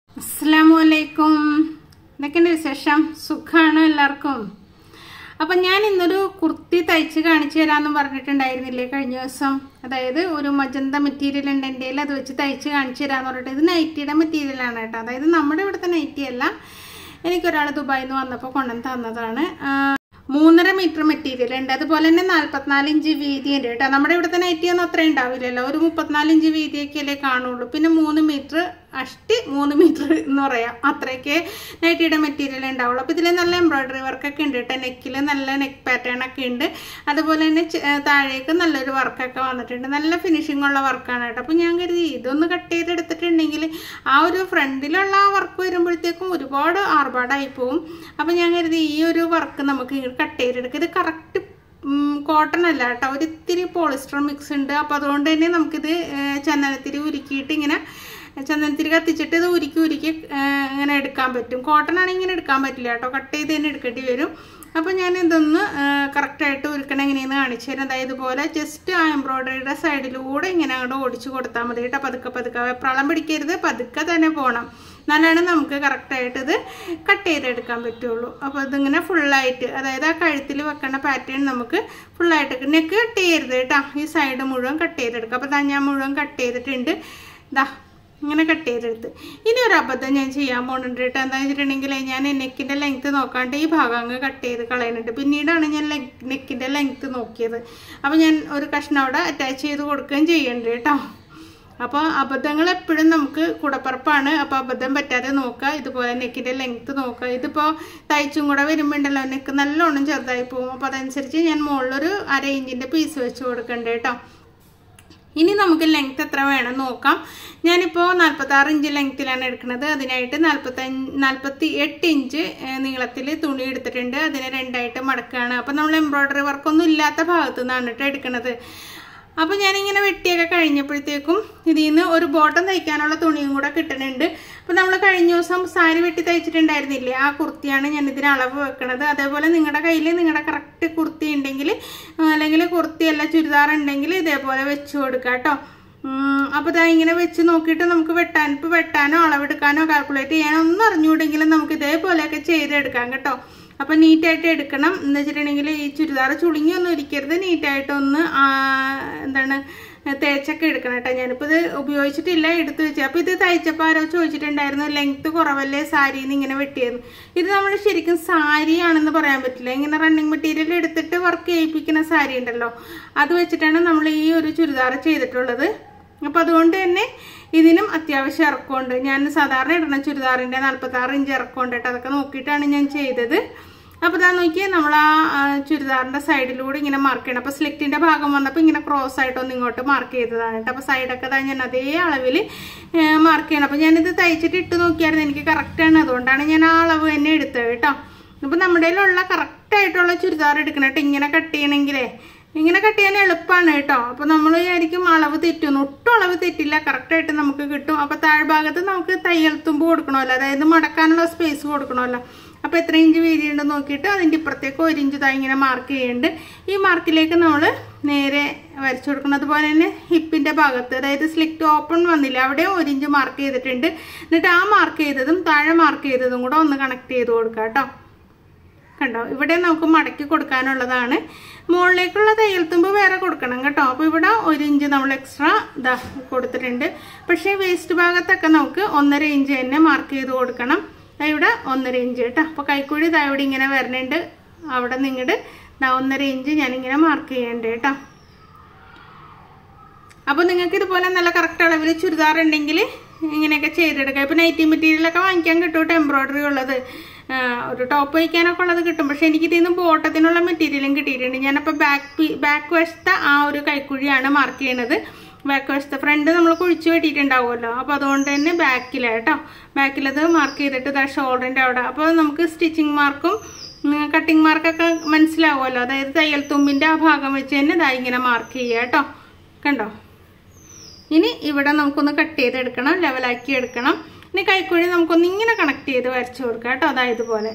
അസ്സാമു അലൈക്കും എന്തൊക്കെയുണ്ട് വിശേഷം സുഖമാണ് എല്ലാവർക്കും അപ്പം ഞാൻ ഇന്നൊരു കുർത്തി തയ്ച്ച് കാണിച്ചു തരാമെന്ന് പറഞ്ഞിട്ടുണ്ടായിരുന്നില്ലേ കഴിഞ്ഞ ദിവസം അതായത് ഒരു മജന്ത മെറ്റീരിയൽ ഉണ്ട് എൻ്റെ കയ്യിൽ അത് വെച്ച് തയ്ച്ച് കാണിച്ചു തരാമെന്ന് പറഞ്ഞിട്ട് ഇത് നൈറ്റിയുടെ മെറ്റീരിയലാണ് കേട്ടോ അതായത് നമ്മുടെ ഇവിടുത്തെ നൈറ്റി അല്ല എനിക്കൊരാൾ ദുബായിൽ നിന്ന് വന്നപ്പോൾ കൊണ്ടുവന്ന് തന്നതാണ് ആ, മൂന്നര മീറ്റർ മെറ്റീരിയൽ ഉണ്ട് അതുപോലെ തന്നെ നാല്പത്തിനാല് ഇഞ്ച് വീതി ഉണ്ട് കേട്ടോ നമ്മുടെ ഇവിടുത്തെ നൈറ്റി ഒന്നും അത്രയും ഉണ്ടാവില്ലല്ലോ ഒരു മുപ്പത്തിനാല് ഇഞ്ച് വീതിയൊക്കെയല്ലേ കാണുള്ളൂ പിന്നെ മൂന്ന് മീറ്റർ അഷ്ടി മൂന്ന് മീറ്റർ എന്ന് പറയാം അത്രയൊക്കെ നൈറ്റിയുടെ മെറ്റീരിയൽ ഉണ്ടാവുള്ളൂ അപ്പോൾ ഇതിൽ നല്ല എംബ്രോയിഡറി വർക്കൊക്കെ ഉണ്ട് കേട്ടോ നെക്കിൽ നല്ല നെക്ക് പാറ്റേൺ ഒക്കെ ഉണ്ട് അതുപോലെ തന്നെ ചെ- ഏർ താഴേക്ക് നല്ലൊരു വർക്കൊക്കെ വന്നിട്ടുണ്ട് നല്ല ഫിനിഷിംഗ് ഉള്ള വർക്കാണ് കേട്ടോ അപ്പോൾ ഞാൻ കരുതി ഇതൊന്ന് കട്ട് ചെയ്തെടുത്തിട്ടുണ്ടെങ്കിൽ ആ ഒരു ഫ്രണ്ടിലുള്ള ആ വർക്ക് വരുമ്പോഴത്തേക്കും ഒരുപാട് ആർഭാടായി പോവും അപ്പോൾ ഞാൻ കരുതി ഈ ഒരു വർക്ക് നമുക്ക് കട്ട് ചെയ്തെടുക്കുക ഇത് കറക്റ്റ് കോട്ടൺ അല്ല കേട്ടോ ഒരിത്തിരി പോളിസ്റ്റർ മിക്സ് ഉണ്ട് അപ്പോൾ അതുകൊണ്ട് തന്നെ നമുക്കിത് ഏർ ചന്ദനത്തിരി ഉരുക്കിയിട്ട് ഇങ്ങനെ ചന്ദനത്തിരി കത്തിച്ചിട്ട് ഇത് ഉരുക്കി ഉരുക്കി ഏർ ഇങ്ങനെ എടുക്കാൻ പറ്റും കോട്ടൺ ആണെങ്കിൽ ഇങ്ങനെ എടുക്കാൻ പറ്റില്ല കേട്ടോ കട്ട് ചെയ്ത് തന്നെ എടുക്കേണ്ടി വരും അപ്പോൾ ഞാൻ ഇതൊന്ന് കറക്റ്റായിട്ട് ഉരുക്കണം എങ്ങനെയെന്ന് കാണിച്ചു തരാം അതായത് ഇതുപോലെ ജസ്റ്റ് ആ എംബ്രോയിഡറിയുടെ സൈഡിലൂടെ ഇങ്ങനെ അങ്ങോട്ട് ഓടിച്ചു കൊടുത്താൽ മതി കേട്ടോ പതുക്കെ പതുക്കെ വെപ്രാളം പിടിക്കരുത് പതുക്കെ തന്നെ പോകണം എന്നാലാണ് നമുക്ക് കറക്റ്റായിട്ട് ഇത് കട്ട് ചെയ്തെടുക്കാൻ പറ്റുള്ളൂ അപ്പോൾ ഇതിങ്ങനെ ഫുള്ളായിട്ട് അതായത് ആ കഴുത്തിൽ വെക്കേണ്ട പാറ്റേൺ നമുക്ക് ഫുള്ളായിട്ട് നെക്ക് കട്ട് ചെയ്യരുത് കേട്ടോ ഈ സൈഡ് മുഴുവൻ കട്ട് ചെയ്തെടുക്കാം അപ്പോൾ ദാ ഞാൻ മുഴുവൻ കട്ട് ചെയ്തിട്ടുണ്ട് ദാ ഇങ്ങനെ കട്ട് ചെയ്തെടുത്ത് ഇനി ഒരു അബദ്ധം ഞാൻ ചെയ്യാൻ പോകുന്നുണ്ട് കേട്ടോ എന്താ വെച്ചിട്ടുണ്ടെങ്കിൽ ഞാൻ നെക്കിൻ്റെ ലെങ്ത്ത് നോക്കാണ്ട് ഈ ഭാഗം അങ്ങ് കട്ട് ചെയ്ത് കളയുന്നുണ്ട് പിന്നീടാണ് ഞാൻ നെക്കിൻ്റെ ലെങ്ത്ത് നോക്കിയത് അപ്പോൾ ഞാൻ ഒരു കഷ്ണം അവിടെ അറ്റാച്ച് ചെയ്ത് കൊടുക്കുകയും ചെയ്യുന്നുണ്ട് കേട്ടോ അപ്പോൾ അബദ്ധങ്ങൾ എപ്പോഴും നമുക്ക് കൂടപ്പറപ്പാണ് അപ്പോൾ അബദ്ധം പറ്റാതെ നോക്കുക ഇതുപോലെ നെക്കിൻ്റെ ലെങ്ത്ത് നോക്കുക ഇതിപ്പോൾ തയ്ച്ചും കൂടെ വരുമ്പോണ്ടല്ലോ നെക്ക് നല്ലോണം ചെറുതായി പോകും അപ്പോൾ അതനുസരിച്ച് ഞാൻ മുകളിലൊരു അര ഇഞ്ചിൻ്റെ പീസ് വെച്ച് കൊടുക്കണ്ടേ കേട്ടോ ഇനി നമുക്ക് ലെങ്ത് എത്ര വേണം നോക്കാം ഞാനിപ്പോൾ നാൽപ്പത്താറ് ഇഞ്ച് ലെങ്ത്തിലാണ് എടുക്കുന്നത് അതിനായിട്ട് നാൽപ്പത്തഞ്ച് നാൽപ്പത്തി എട്ട് ഇഞ്ച് നീളത്തിൽ തുണി എടുത്തിട്ടുണ്ട് അതിനെ രണ്ടായിട്ട് മടക്കുകയാണ് അപ്പോൾ നമ്മൾ എംബ്രോയ്ഡറി വർക്കൊന്നും ഇല്ലാത്ത ഭാഗത്തു നിന്നാണ് കേട്ടോ എടുക്കുന്നത് അപ്പോൾ ഞാനിങ്ങനെ വെട്ടിയൊക്കെ കഴിഞ്ഞപ്പോഴത്തേക്കും ഇതിൽ നിന്ന് ഒരു ബോട്ടം തയ്ക്കാനുള്ള തുണിയും കൂടെ കിട്ടുന്നുണ്ട് അപ്പോൾ നമ്മൾ കഴിഞ്ഞ ദിവസം സാരി വെട്ടി തയ്ച്ചിട്ടുണ്ടായിരുന്നില്ലേ ആ കുർത്തിയാണ് ഞാൻ ഇതിന് അളവ് വെക്കണത് അതേപോലെ നിങ്ങളുടെ കയ്യിൽ നിങ്ങളുടെ കറക്റ്റ് കുർത്തി ഉണ്ടെങ്കിൽ അല്ലെങ്കിൽ കുർത്തിയല്ല ചുരിദാർ ഉണ്ടെങ്കിൽ ഇതേപോലെ വെച്ച് കൊടുക്കുക കേട്ടോ അപ്പോൾ ഇതാ ഇങ്ങനെ വെച്ച് നോക്കിയിട്ട് നമുക്ക് വെട്ടാൻ ഇപ്പോൾ വെട്ടാനോ അളവെടുക്കാനോ കാൽക്കുലേറ്റ് ചെയ്യാനോ ഒന്നും അറിഞ്ഞുകൂടെങ്കിലും നമുക്ക് ഇതേപോലെയൊക്കെ ചെയ്തെടുക്കാം കേട്ടോ അപ്പം നീറ്റായിട്ട് എടുക്കണം എന്ന് വെച്ചിട്ടുണ്ടെങ്കിൽ ഈ ചുരിദാർ ചുളുങ്ങിയൊന്നും ഇരിക്കരുത് നീറ്റായിട്ടൊന്ന് ആ, എന്താണ് തേച്ചൊക്കെ എടുക്കണം കേട്ടോ ഞാനിപ്പോൾ ഇത് ഉപയോഗിച്ചിട്ടില്ല എടുത്തു വെച്ചു അപ്പോൾ ഇത് തയ്ച്ചപ്പോൾ ആരോ ചോദിച്ചിട്ടുണ്ടായിരുന്നു ലെങ്ത്ത് കുറവല്ലേ സാരിന്ന് ഇങ്ങനെ വെട്ടിയത് ഇത് നമ്മൾ ശരിക്കും സാരിയാണെന്ന് പറയാൻ പറ്റില്ല ഇങ്ങനെ റണ്ണിങ് മെറ്റീരിയൽ എടുത്തിട്ട് വർക്ക് ചെയ്യിപ്പിക്കുന്ന സാരി ഉണ്ടല്ലോ അത് വെച്ചിട്ടാണ് നമ്മൾ ഈ ഒരു ചുരിദാർ ചെയ്തിട്ടുള്ളത് അപ്പോൾ അതുകൊണ്ട് തന്നെ ഇതിനും അത്യാവശ്യം ഇറക്കമുണ്ട് ഞാൻ സാധാരണ ഇടുന്ന ചുരിദാറിൻ്റെ നാൽപ്പത്താറ് ഇഞ്ച് ഇറക്കമുണ്ട് കേട്ടോ അതൊക്കെ നോക്കിയിട്ടാണ് ഞാൻ ചെയ്തത് അപ്പോൾ ഇതാ നോക്കിയേ നമ്മൾ ആ ആ, ചുരിദാറിൻ്റെ സൈഡിലൂടെ ഇങ്ങനെ മാർക്ക് ചെയ്യണം അപ്പോൾ സ്ലിറ്റിൻ്റെ ഭാഗം വന്നപ്പോൾ ഇങ്ങനെ ക്രോസ് ആയിട്ടൊന്ന് ഇങ്ങോട്ട് മാർക്ക് ചെയ്തതാണ് കേട്ടോ അപ്പോൾ സൈഡൊക്കെ ഇതാ ഞാൻ അതേ അളവിൽ മാർക്ക് ചെയ്യണം അപ്പോൾ ഞാനിത് തയ്ച്ചിട്ട് ഇട്ട് നോക്കിയായിരുന്നു എനിക്ക് കറക്റ്റാണ് അതുകൊണ്ടാണ് ഞാൻ ആ അളവ് തന്നെ എടുത്തത് കേട്ടോ അപ്പോൾ നമ്മുടെ കയ്യിലുള്ള കറക്റ്റായിട്ടുള്ള ചുരിദാർ എടുക്കണം കേട്ടോ ഇങ്ങനെ കട്ട് ചെയ്യണമെങ്കിലേ ഇങ്ങനെ കട്ട് ചെയ്യാൻ എളുപ്പമാണ് കേട്ടോ അപ്പോൾ നമ്മൾ വിചാരിക്കും അളവ് തെറ്റുന്നു ഒട്ടും അളവ് തെറ്റില്ല കറക്റ്റായിട്ട് നമുക്ക് കിട്ടും അപ്പോൾ താഴ്ഭാഗത്ത് നമുക്ക് തയ്യൽ തുമ്പ് കൊടുക്കണമല്ലോ അതായത് മടക്കാനുള്ള സ്പേസ് കൊടുക്കണമല്ലോ അപ്പോൾ എത്ര ഇഞ്ച് വീതിയുണ്ട് നോക്കിയിട്ട് അതിൻ്റെ ഇപ്പുറത്തേക്ക് ഒരു ഇഞ്ച് താഴെ ഇങ്ങനെ മാർക്ക് ചെയ്യുന്നുണ്ട് ഈ മാർക്കിലേക്ക് നമ്മൾ നേരെ വരച്ചു കൊടുക്കണം അതുപോലെ തന്നെ ഹിപ്പിൻ്റെ ഭാഗത്ത് അതായത് സ്ലിറ്റ് ഓപ്പൺ വന്നില്ല അവിടെ ഒരു ഇഞ്ച് മാർക്ക് ചെയ്തിട്ടുണ്ട് എന്നിട്ട് ആ മാർക്ക് ചെയ്തതും താഴെ മാർക്ക് ചെയ്തതും കൂടെ ഒന്ന് കണക്ട് ചെയ്ത് കൊടുക്കാം കേട്ടോ കണ്ടോ ഇവിടെ നമുക്ക് മടക്കി കൊടുക്കാനുള്ളതാണ് മുകളിലേക്കുള്ള തയ്യൽ തുമ്പ് വേറെ കൊടുക്കണം കേട്ടോ അപ്പോൾ ഇവിടെ ഒരു ഇഞ്ച് നമ്മൾ എക്സ്ട്രാ ഇതാ കൊടുത്തിട്ടുണ്ട് പക്ഷേ വേസ്റ്റ് ഭാഗത്തൊക്കെ നമുക്ക് ഒന്നര ഇഞ്ച് തന്നെ മാർക്ക് ചെയ്ത് കൊടുക്കണം ദാ ഇവിടെ ഒന്നര ഇഞ്ച് കേട്ടോ അപ്പോൾ കൈക്കുഴി ദാ ഇവിടെ ഇങ്ങനെ വരണുണ്ട് അവിടെ നിങ്ങട് ദാ ഒന്നര ഇഞ്ച് ഞാനിങ്ങനെ മാർക്ക് ചെയ്യണ്ട് കേട്ടോ അപ്പോൾ നിങ്ങൾക്ക് ഇതുപോലെ നല്ല കറക്റ്റ് അളവിൽ ചുരിദാർ ഉണ്ടെങ്കിൽ ഇങ്ങനെയൊക്കെ ചെയ്തെടുക്കാം ഇപ്പോൾ നൈറ്റി മെറ്റീരിയലൊക്കെ വാങ്ങിക്കാൻ കിട്ടും കേട്ടോ എംബ്രോയിഡറി ഉള്ളത് ആ, ഒരു ടോപ്പ് വയ്ക്കാനൊക്കെ ഉള്ളത് കിട്ടും പക്ഷെ എനിക്ക് ഇതിൽ നിന്ന് ബോട്ടത്തിനുള്ള മെറ്റീരിയലും കിട്ടിയിട്ടുണ്ട് ഞാനപ്പോൾ ബാക്ക് ബാക്ക് വശത്തെ ആ ഒരു കൈക്കുഴിയാണ് മാർക്ക് ചെയ്യണത് ബാക്ക് വശത്തെ ഫ്രണ്ട് നമ്മൾ കുഴിച്ച് വെട്ടിയിട്ടുണ്ടാവുമല്ലോ അപ്പോൾ അതുകൊണ്ട് തന്നെ ബാക്കിലാണ് കേട്ടോ ബാക്കിലത് മാർക്ക് ചെയ്തിട്ട് ഇതാ ഷോൾഡറിൻ്റെ അവിടെ അപ്പോൾ നമുക്ക് സ്റ്റിച്ചിങ് മാർക്കും കട്ടിങ് മാർക്കൊക്കെ മനസ്സിലാവുമല്ലോ അതായത് തയ്യൽ തുമ്പിൻ്റെ ആ ഭാഗം വെച്ച് തന്നെ ഇതാ ഇങ്ങനെ മാർക്ക് ചെയ്യുക കേട്ടോ കണ്ടോ ഇനി ഇവിടെ നമുക്കൊന്ന് കട്ട് ചെയ്തെടുക്കണം ലെവലാക്കി എടുക്കണം ഇനി കൈക്കുഴി നമുക്കൊന്ന് ഇങ്ങനെ കണക്ട് ചെയ്ത് വരച്ചു കൊടുക്കാം കേട്ടോ അതായത് പോലെ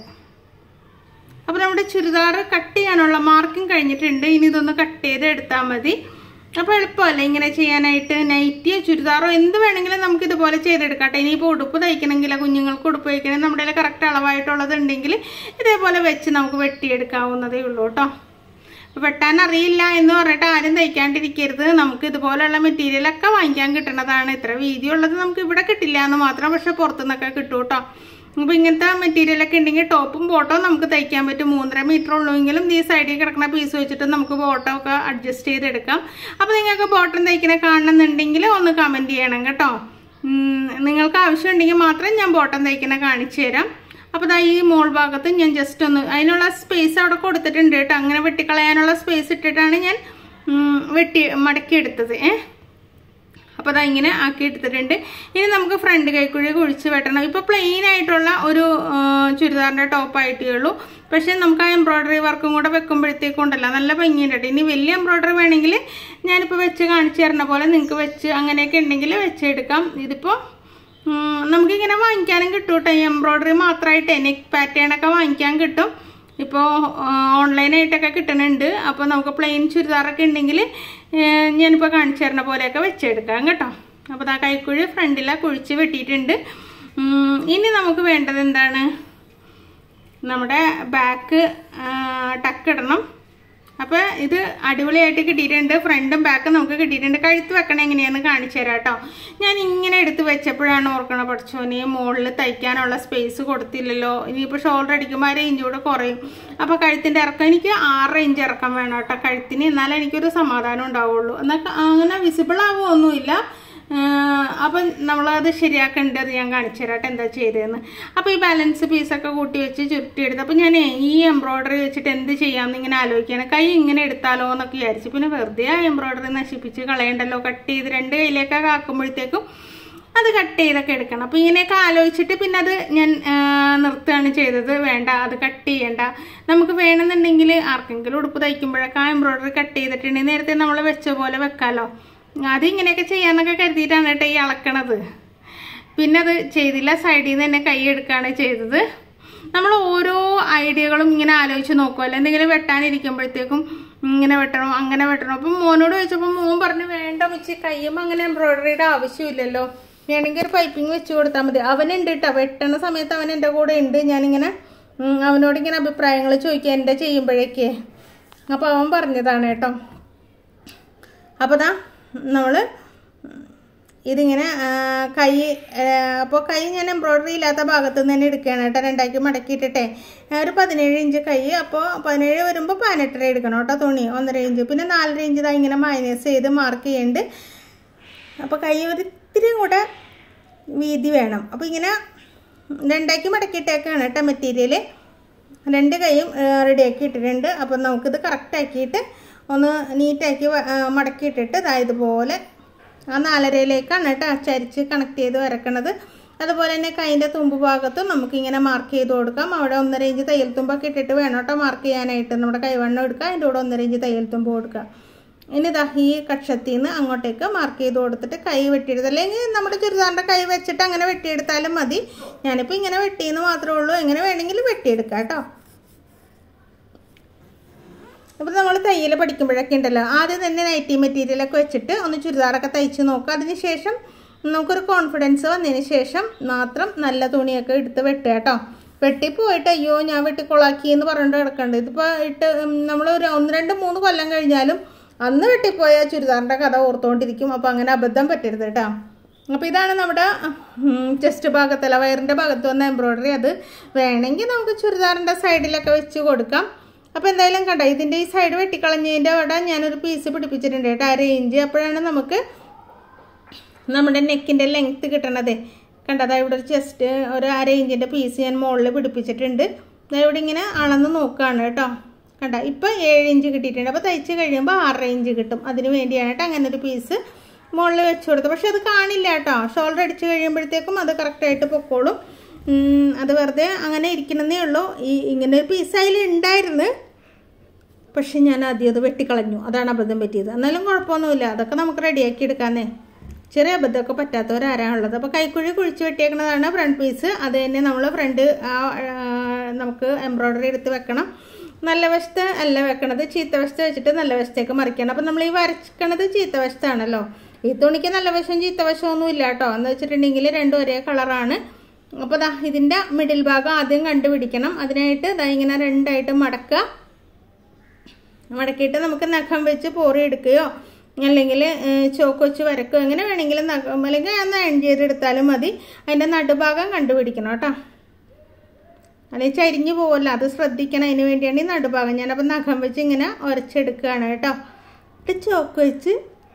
അപ്പോൾ നമ്മുടെ ചുരിദാർ കട്ട് ചെയ്യാനുള്ള മാർക്കിംഗ് കഴിഞ്ഞിട്ടുണ്ട് ഇനി ഇതൊന്ന് കട്ട് ചെയ്ത് എടുത്താൽ മതി അപ്പോൾ എളുപ്പമല്ലേ ഇങ്ങനെ ചെയ്യാനായിട്ട് നൈറ്റിയോ ചുരിദാറോ എന്ത് വേണമെങ്കിലും നമുക്ക് ഇതുപോലെ ചെയ്തെടുക്കട്ടെ ഇനിയിപ്പോൾ ഉടുപ്പ് തയ്ക്കണമെങ്കിലോ കുഞ്ഞുങ്ങൾക്ക് ഉടുപ്പ് തയ്ക്കണമെങ്കിൽ നമ്മുടെ കയ്യിൽ കറക്റ്റ് അളവായിട്ടുള്ളത് ഉണ്ടെങ്കിൽ ഇതേപോലെ വെച്ച് നമുക്ക് വെട്ടിയെടുക്കാവുന്നതേ ഉള്ളൂ കേട്ടോ വെട്ടാൻ അറിയില്ല എന്ന് പറഞ്ഞിട്ട് ആരും തയ്ക്കാണ്ടിരിക്കരുത് നമുക്ക് ഇതുപോലെയുള്ള മെറ്റീരിയലൊക്കെ വാങ്ങിക്കാൻ കിട്ടുന്നതാണ് ഇത്ര വീതിയുള്ളത് നമുക്ക് ഇവിടെ കിട്ടില്ല എന്ന് മാത്രം പക്ഷെ പുറത്തുനിന്നൊക്കെ കിട്ടും കേട്ടോ അപ്പോൾ ഇങ്ങനത്തെ മെറ്റീരിയലൊക്കെ ഉണ്ടെങ്കിൽ ടോപ്പും ബോട്ടവും നമുക്ക് തയ്ക്കാൻ പറ്റും മൂന്നര മീറ്റർ ഉള്ളുവെങ്കിലും ഈ സൈഡിൽ കിടക്കുന്ന പീസ് വെച്ചിട്ട് നമുക്ക് ബോട്ടം ഒക്കെ അഡ്ജസ്റ്റ് ചെയ്തെടുക്കാം അപ്പോൾ നിങ്ങൾക്ക് ബോട്ടം തയ്ക്കണ കാണണമെന്നുണ്ടെങ്കിൽ ഒന്ന് കമൻറ്റ് ചെയ്യണം കേട്ടോ ഉം, നിങ്ങൾക്ക് ആവശ്യമുണ്ടെങ്കിൽ മാത്രം ഞാൻ ബോട്ടം തയ്ക്കണ കാണിച്ചു തരാം അപ്പോൾ ദാ ഈ മോൾ ഭാഗത്ത് ഞാൻ ജസ്റ്റ് ഒന്ന് അതിനുള്ള സ്പേസ് അവിടെ കൊടുത്തിട്ടുണ്ട് കേട്ടോ അങ്ങനെ വെട്ടിക്കളയാനുള്ള സ്പേസ് ഇട്ടിട്ടാണ് ഞാൻ ഉം, വെട്ടി മടക്കി എടുത്തത് ഏഹ് അപ്പോൾ അതാ ഇങ്ങനെ ആക്കി എടുത്തിട്ടുണ്ട് ഇനി നമുക്ക് ഫ്രണ്ട് കൈക്കുഴി കുഴിച്ച് വെട്ടണം ഇപ്പോൾ പ്ലെയിൻ ആയിട്ടുള്ള ഒരു ആ, ചുരിദാറിൻ്റെ ടോപ്പായിട്ടേ ഉള്ളൂ പക്ഷേ നമുക്ക് ആ എംബ്രോയ്ഡറി വർക്കും കൂടെ വെക്കുമ്പോഴത്തേക്കും ഉണ്ടല്ലോ നല്ല ഭംഗിയുണ്ട് കേട്ടോ. ഇനി വലിയ എംബ്രോയ്ഡറി വേണമെങ്കിൽ ഞാനിപ്പോൾ വെച്ച് കാണിച്ചു തരുന്ന പോലെ നിങ്ങൾക്ക് വെച്ച് അങ്ങനെയൊക്കെ ഉണ്ടെങ്കിൽ വെച്ചെടുക്കാം ഇതിപ്പോൾ ഉം, നമുക്കിങ്ങനെ വാങ്ങിക്കാനും കിട്ടും കേട്ടോ ഈ എംബ്രോയ്ഡറി മാത്രമായിട്ട് നെക്ക് പാറ്റേൺ ഒക്കെ വാങ്ങിക്കാൻ കിട്ടും ഇപ്പോൾ ഓൺലൈനായിട്ടൊക്കെ കിട്ടുന്നുണ്ട് അപ്പോൾ നമുക്ക് പ്ലെയിൻ ചുരിദാറൊക്കെ ഉണ്ടെങ്കിൽ ഞാനിപ്പോൾ കാണിച്ചു തരുന്ന പോലെയൊക്കെ വെച്ചെടുക്കാം കേട്ടോ അപ്പോൾ ആ കൈക്കുഴി ഫ്രണ്ടിലാണ് കുഴിച്ച് വെട്ടിയിട്ടുണ്ട് ഉം, ഇനി നമുക്ക് വേണ്ടത് എന്താണ് നമ്മുടെ ബാക്ക് ടക്കിടണം അപ്പോൾ ഇത് അടിപൊളിയായിട്ട് കിട്ടിയിട്ടുണ്ട് ഫ്രണ്ടും ബാക്കും നമുക്ക് കിട്ടിയിട്ടുണ്ട് കഴുത്ത് വെക്കണം എങ്ങനെയാണെന്ന് കാണിച്ചു തരാം കേട്ടോ ഞാൻ ഇങ്ങനെ എടുത്ത് വെച്ചപ്പോഴാണ് ഓർക്കണ പഠിച്ചോനെ മുകളിൽ തയ്ക്കാനുള്ള സ്പേസ് കൊടുത്തില്ലല്ലോ ഇനിയിപ്പോൾ ഷോൾഡർ അടിക്കുമ്പോൾ ആ റേഞ്ച് കൂടെ കുറയും അപ്പോൾ കഴുത്തിൻ്റെ ഇറക്കം എനിക്ക് ആറ് ഇഞ്ച് ഇറക്കം വേണം കേട്ടോ കഴുത്തിന് എന്നാലേ എനിക്കൊരു സമാധാനം ഉണ്ടാവുള്ളൂ എന്നാൽ അങ്ങനെ വിസിബിൾ ആവുമൊന്നുമില്ല അപ്പം നമ്മളത് ശരിയാക്കേണ്ടത് അത് ഞാൻ കാണിച്ചു തരാട്ടെ എന്താ ചെയ്തതെന്ന് അപ്പോൾ ഈ ബാലൻസ് പീസൊക്കെ കൂട്ടി വെച്ച് ചുരുട്ടിയെടുത്ത് അപ്പോൾ ഞാൻ ഈ എംബ്രോയ്ഡറി വെച്ചിട്ട് എന്ത് ചെയ്യാമെന്ന് ഇങ്ങനെ ആലോചിക്കുകയാണ് കൈ ഇങ്ങനെ എടുത്താലോ എന്നൊക്കെ വിചാരിച്ചു പിന്നെ വെറുതെ ആ എംബ്രോയ്ഡറി നശിപ്പിച്ച് കളയണ്ടല്ലോ കട്ട് ചെയ്ത് രണ്ട് കൈയിലേക്കൊക്കെ ആക്കുമ്പോഴത്തേക്കും അത് കട്ട് ചെയ്തൊക്കെ എടുക്കണം അപ്പോൾ ഇങ്ങനെയൊക്കെ ആലോചിച്ചിട്ട് പിന്നെ അത് ഞാൻ ആ, നിർത്തുകയാണ് ചെയ്തത് വേണ്ട അത് കട്ട് ചെയ്യണ്ട നമുക്ക് വേണമെന്നുണ്ടെങ്കിൽ ആർക്കെങ്കിലും ഉടുപ്പ് തയ്ക്കുമ്പോഴൊക്കെ ആ എംബ്രോയ്ഡറി കട്ട് ചെയ്തിട്ടുണ്ടെങ്കിൽ നേരത്തെ നമ്മൾ വെച്ച പോലെ വെക്കാമല്ലോ അത് ഇങ്ങനെയൊക്കെ ചെയ്യാന്നൊക്കെ കരുതിയിട്ടാണ് കേട്ടോ ഈ അളക്കണത് പിന്നെ അത് ചെയ്തില്ല സൈഡിൽ നിന്ന് തന്നെ കൈ എടുക്കുകയാണ് ചെയ്തത് നമ്മൾ ഓരോ ഐഡിയകളും ഇങ്ങനെ ആലോചിച്ച് നോക്കുമല്ലോ എന്തെങ്കിലും വെട്ടാനിരിക്കുമ്പോഴത്തേക്കും ഇങ്ങനെ വെട്ടണം അങ്ങനെ വെട്ടണം അപ്പം മോനോട് ചോദിച്ചപ്പോൾ മോൻ പറഞ്ഞു വേണ്ട മിച്ചി കയ്യും അങ്ങനെ എംബ്രോയിഡറിയുടെ ആവശ്യമില്ലല്ലോ വേണമെങ്കിൽ ഒരു പൈപ്പിംഗ് വെച്ച് കൊടുത്താൽ മതി അവനുണ്ട് കേട്ടോ വെട്ടണ സമയത്ത് അവൻ എൻ്റെ കൂടെ ഉണ്ട് ഞാനിങ്ങനെ ഉം, അവനോട് ഇങ്ങനെ അഭിപ്രായങ്ങൾ ചോദിക്കുക എൻ്റെ ചെയ്യുമ്പോഴേക്കേ അപ്പോൾ അവൻ പറഞ്ഞതാണ് കേട്ടോ അപ്പോൾ ദാ നമ്മൾ ഇതിങ്ങനെ ആ, കൈ അപ്പോൾ കൈ ഞാൻ എംബ്രോയ്ഡറി ഇല്ലാത്ത ഭാഗത്ത് നിന്ന് തന്നെ എടുക്കുകയാണ് കേട്ടോ രണ്ടാക്കി മടക്കിയിട്ടിട്ടെ ആ, ഒരു പതിനേഴ് ഇഞ്ച് കൈ അപ്പോൾ പതിനേഴ് വരുമ്പോൾ പതിനെട്ടര എടുക്കണം കേട്ടോ തുണി ഒന്നര ഇഞ്ച് പിന്നെ നാലര ഇഞ്ച് ഇതാ ഇങ്ങനെ മൈനസ് ചെയ്ത് മാർക്ക് ചെയ്യുന്നുണ്ട് അപ്പോൾ കൈ ഒരു ഇത്തിരി കൂടെ വീതി വേണം അപ്പോൾ ഇങ്ങനെ രണ്ടാക്കി മടക്കിയിട്ടേക്കാണ് കേട്ടോ മെറ്റീരിയൽ രണ്ട് കൈയും റെഡിയാക്കി ഇട്ടിട്ടുണ്ട് അപ്പോൾ നമുക്കിത് കറക്റ്റ് ആക്കിയിട്ട് ഒന്ന് നീറ്റാക്കി വ- ആ, മടക്കിയിട്ടിട്ട് ഇതാ ഇതുപോലെ ആ നാലരയിലേക്കാണ് കേട്ടോ ചരിച്ച് കണക്ട് ചെയ്ത് വരക്കണത് അതുപോലെ തന്നെ കൈൻ്റെ തുമ്പ് ഭാഗത്ത് നമുക്കിങ്ങനെ മാർക്ക് ചെയ്ത് കൊടുക്കാം അവിടെ ഒന്നര ഇഞ്ച് തയ്യൽ തുമ്പൊക്കെ ഇട്ടിട്ട് വേണം കേട്ടോ മാർക്ക് ചെയ്യാനായിട്ട് നമ്മുടെ കൈവണ്ണം എടുക്കുക അതിൻ്റെ കൂടെ ഒന്നര ഇഞ്ച് തയ്യൽ തുമ്പ് കൊടുക്കുക ഇനി ഇതാ ഈ കക്ഷത്തിൽ നിന്ന് അങ്ങോട്ടേക്ക് മാർക്ക് ചെയ്ത് കൊടുത്തിട്ട് കൈ വെട്ടിയെടുത്ത് അല്ലെങ്കിൽ നമ്മുടെ ചുരിദാറിൻ്റെ കൈ വെച്ചിട്ട് അങ്ങനെ വെട്ടിയെടുത്താലും മതി ഞാനിപ്പോൾ ഇങ്ങനെ വെട്ടിയെന്ന് മാത്രമേ ഉള്ളൂ എങ്ങനെ വേണമെങ്കിലും വെട്ടിയെടുക്കാം കേട്ടോ അപ്പോൾ നമ്മൾ തയ്യൽ പഠിക്കുമ്പോഴൊക്കെ ഉണ്ടല്ലോ ആദ്യം തന്നെ നൈറ്റി മെറ്റീരിയലൊക്കെ വെച്ചിട്ട് ഒന്ന് ചുരിദാറൊക്കെ തയ്ച്ച് നോക്കുക അതിന് ശേഷം നമുക്കൊരു കോൺഫിഡൻസ് വന്നതിന് ശേഷം മാത്രം നല്ല തുണിയൊക്കെ എടുത്ത് വെട്ടുക കേട്ടോ വെട്ടിപ്പോയിട്ട് അയ്യോ ഞാൻ വെട്ടിക്കൊളാക്കി എന്ന് പറഞ്ഞിട്ട് കിടക്കണ്ട് ഇതിപ്പോൾ ഇട്ട് നമ്മൾ ഒരു ഒന്ന് രണ്ട് മൂന്ന് കൊല്ലം കഴിഞ്ഞാലും അന്ന് വെട്ടിപ്പോയ ചുരിദാറിൻ്റെ കഥ ഓർത്തുകൊണ്ടിരിക്കും അപ്പോൾ അങ്ങനെ അബദ്ധം പറ്റരുത് കേട്ടോ അപ്പോൾ ഇതാണ് നമ്മുടെ ചെസ്റ്റ് ഭാഗത്തല്ല വയറിൻ്റെ ഭാഗത്ത് വന്ന എംബ്രോയ്ഡറി അത് വേണമെങ്കിൽ നമുക്ക് ചുരിദാറിൻ്റെ സൈഡിലൊക്കെ വെച്ച് കൊടുക്കാം അപ്പോൾ എന്തായാലും കണ്ടോ ഇതിൻ്റെ ഈ സൈഡ് വെട്ടിക്കളഞ്ഞതിൻ്റെ അവിടെ ഞാനൊരു പീസ് പിടിപ്പിച്ചിട്ടുണ്ട് കേട്ടോ ആ റേഞ്ച് അപ്പോഴാണ് നമുക്ക് നമ്മുടെ നെക്കിൻ്റെ ലെങ്ത്ത് കിട്ടണത് കണ്ടതാ ഇവിടെ ഒരു ചെസ്റ്റ് ഒരു അര ഇഞ്ചിൻ്റെ പീസ് ഞാൻ മുകളിൽ പിടിപ്പിച്ചിട്ടുണ്ട് ദാ ഇവിടെ ഇങ്ങനെ അളന്ന് നോക്കുകയാണ് കേട്ടോ കണ്ട ഇപ്പം ഏഴ് ഇഞ്ച് കിട്ടിയിട്ടുണ്ട് അപ്പോൾ തയ്ച്ച് കഴിയുമ്പോൾ ആറര ഇഞ്ച് കിട്ടും അതിന് വേണ്ടിയാണ് കേട്ടോ അങ്ങനെ ഒരു പീസ് മുകളിൽ വെച്ച് കൊടുത്തത് പക്ഷെ അത് കാണില്ല കേട്ടോ ഷോൾഡർ അടിച്ച് കഴിയുമ്പോഴത്തേക്കും അത് കറക്റ്റായിട്ട് പൊക്കോളും ഉം, അത് വെറുതെ അങ്ങനെ ഇരിക്കണമെന്നേ ഉള്ളൂ ഈ ഇങ്ങനെ ഒരു പീസ് അതിൽ ഉണ്ടായിരുന്നു പക്ഷെ ഞാൻ ആദ്യം അത് വെട്ടിക്കളഞ്ഞു അതാണ് അബദ്ധം പറ്റിയത് എന്നാലും കുഴപ്പമൊന്നുമില്ല അതൊക്കെ നമുക്ക് റെഡിയാക്കി എടുക്കാന്നേ ചെറിയ അബദ്ധമൊക്കെ പറ്റാത്തവരാരാണുള്ളത് അപ്പോൾ കൈക്കുഴി കുഴിച്ച് വെട്ടിയേക്കുന്നതാണ് ഫ്രണ്ട് പീസ് അത് തന്നെ നമ്മൾ ഫ്രണ്ട് ആ ആ, നമുക്ക് എംബ്രോയ്ഡറി എടുത്ത് വെക്കണം നല്ല വശത്ത് അല്ല വെക്കണത് ചീത്ത വശത്ത് വെച്ചിട്ട് നല്ല വശത്തേക്ക് മറിക്കണം അപ്പം നമ്മൾ ഈ വരക്കണത് ചീത്ത വശത്താണല്ലോ ഈ തുണിക്ക് നല്ല വശം ചീത്ത വശമൊന്നും ഇല്ല കേട്ടോ എന്ന് വെച്ചിട്ടുണ്ടെങ്കിൽ രണ്ടും ഒരേ കളറാണ് അപ്പോൾ ദാ ഇതിൻ്റെ മിഡിൽ ഭാഗം ആദ്യം കണ്ടുപിടിക്കണം അതിനായിട്ട് ദാ ഇങ്ങനെ രണ്ടായിട്ട് മടക്കുക മടക്കിയിട്ട് നമുക്ക് നഖം വെച്ച് പോറി എടുക്കുകയോ അല്ലെങ്കിൽ ചോക്ക് വെച്ച് വരക്കുകയോ എങ്ങനെ വേണമെങ്കിലും നഖം അല്ലെങ്കിൽ ഒന്ന് അയൺ ചെയ്തെടുത്താലും മതി അതിൻ്റെ നടുഭാഗം കണ്ടുപിടിക്കണം കേട്ടോ അല്ലെങ്കിൽ ചരിഞ്ഞു പോവല്ല അത് ശ്രദ്ധിക്കണം അതിന് വേണ്ടിയാണ് ഈ നടുഭാഗം ഞാനപ്പോൾ നഖം വെച്ച് ഇങ്ങനെ ഉരച്ചെടുക്കുകയാണ് കേട്ടോ എന്നിട്ട് ചോക്ക് വെച്ച്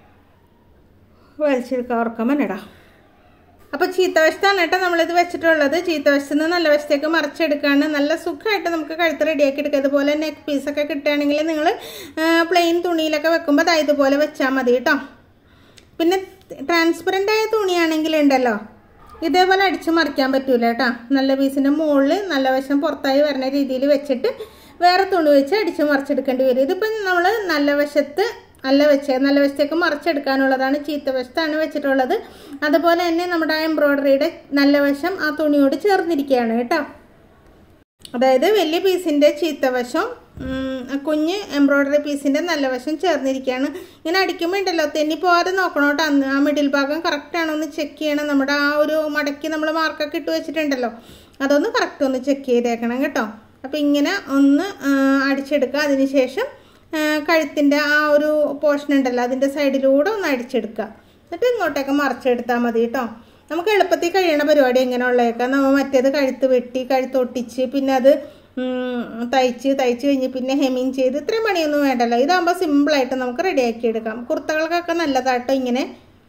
വരച്ചെടുക്കുക ഉറക്കമനടാ അപ്പോൾ ചീത്തവശത്താണ് കേട്ടോ നമ്മളിത് വെച്ചിട്ടുള്ളത് ചീത്തവശത്ത് നിന്ന് നല്ല വശത്തേക്ക് മറിച്ചെടുക്കുകയാണ് നല്ല സുഖമായിട്ട് നമുക്ക് കഴുത്ത് റെഡിയാക്കി എടുക്കുക ഇതുപോലെ നെക്ക് പീസൊക്കെ കിട്ടുകയാണെങ്കിൽ നിങ്ങൾ പ്ലെയിൻ തുണിയിലൊക്കെ വെക്കുമ്പോൾ അത് ഇതുപോലെ വെച്ചാൽ മതി കേട്ടോ പിന്നെ ട്രാൻസ്പെറൻ്റ് ആയ തുണിയാണെങ്കിൽ ഉണ്ടല്ലോ ഇതേപോലെ അടിച്ച് മറിക്കാൻ പറ്റൂല കേട്ടോ നല്ല പീസിൻ്റെ മുകളിൽ നല്ല വശം പുറത്തായി വരുന്ന രീതിയിൽ വെച്ചിട്ട് വേറെ തുണി വെച്ച് അടിച്ച് മറിച്ചെടുക്കേണ്ടി വരും ഇതിപ്പം നമ്മൾ നല്ല വശത്ത് നല്ല വെച്ച് നല്ല വശത്തേക്ക് മറിച്ചെടുക്കാനുള്ളതാണ് ചീത്ത വശത്താണ് വെച്ചിട്ടുള്ളത് അതുപോലെ തന്നെ നമ്മുടെ ആ എംബ്രോയ്ഡറിയുടെ നല്ല വശം ആ തുണിയോട് ചേർന്നിരിക്കുകയാണ് കേട്ടോ അതായത് വലിയ പീസിൻ്റെ ചീത്തവശം കുഞ്ഞ് എംബ്രോയ്ഡറി പീസിൻ്റെ നല്ല വശം ചേർന്നിരിക്കുകയാണ് ഇങ്ങനെ അടിക്കുമ്പോൾ ഉണ്ടല്ലോ തെന്നി പോകാതെ നോക്കണം കേട്ടോ അന്ന് ആ മിഡിൽ ഭാഗം കറക്റ്റാണോ എന്ന് ചെക്ക് ചെയ്യണം നമ്മുടെ ആ ഒരു മടക്കി നമ്മൾ മാർക്കൊക്കെ ഇട്ട് വെച്ചിട്ടുണ്ടല്ലോ അതൊന്ന് കറക്റ്റ് ഒന്ന് ചെക്ക് ചെയ്തേക്കണം കേട്ടോ അപ്പോൾ ഇങ്ങനെ ഒന്ന് അടിച്ചെടുക്കുക അതിന് ശേഷം കഴുത്തിൻ്റെ ആ ഒരു പോർഷൻ ഉണ്ടല്ലോ അതിൻ്റെ സൈഡിലൂടെ ഒന്ന് അടിച്ചെടുക്കുക എന്നിട്ട് ഇങ്ങോട്ടേക്ക് മറിച്ചെടുത്താൽ മതി കേട്ടോ നമുക്ക് എളുപ്പത്തിൽ കഴിയണ പരിപാടി എങ്ങനെയുള്ളതൊക്കെ നമ്മൾ മറ്റേത് കഴുത്ത് വെട്ടി കഴുത്ത് ഒട്ടിച്ച് പിന്നെ അത് തയ്ച്ച് തയ്ച്ച് കഴിഞ്ഞ് പിന്നെ ഹെമിങ് ചെയ്ത് ഇത്രയും പണിയൊന്നും വേണ്ടല്ലോ ഇതാകുമ്പോൾ സിമ്പിളായിട്ട് നമുക്ക് റെഡിയാക്കി എടുക്കാം കുർത്തകൾക്കൊക്കെ നല്ലതാട്ടോ ഇങ്ങനെ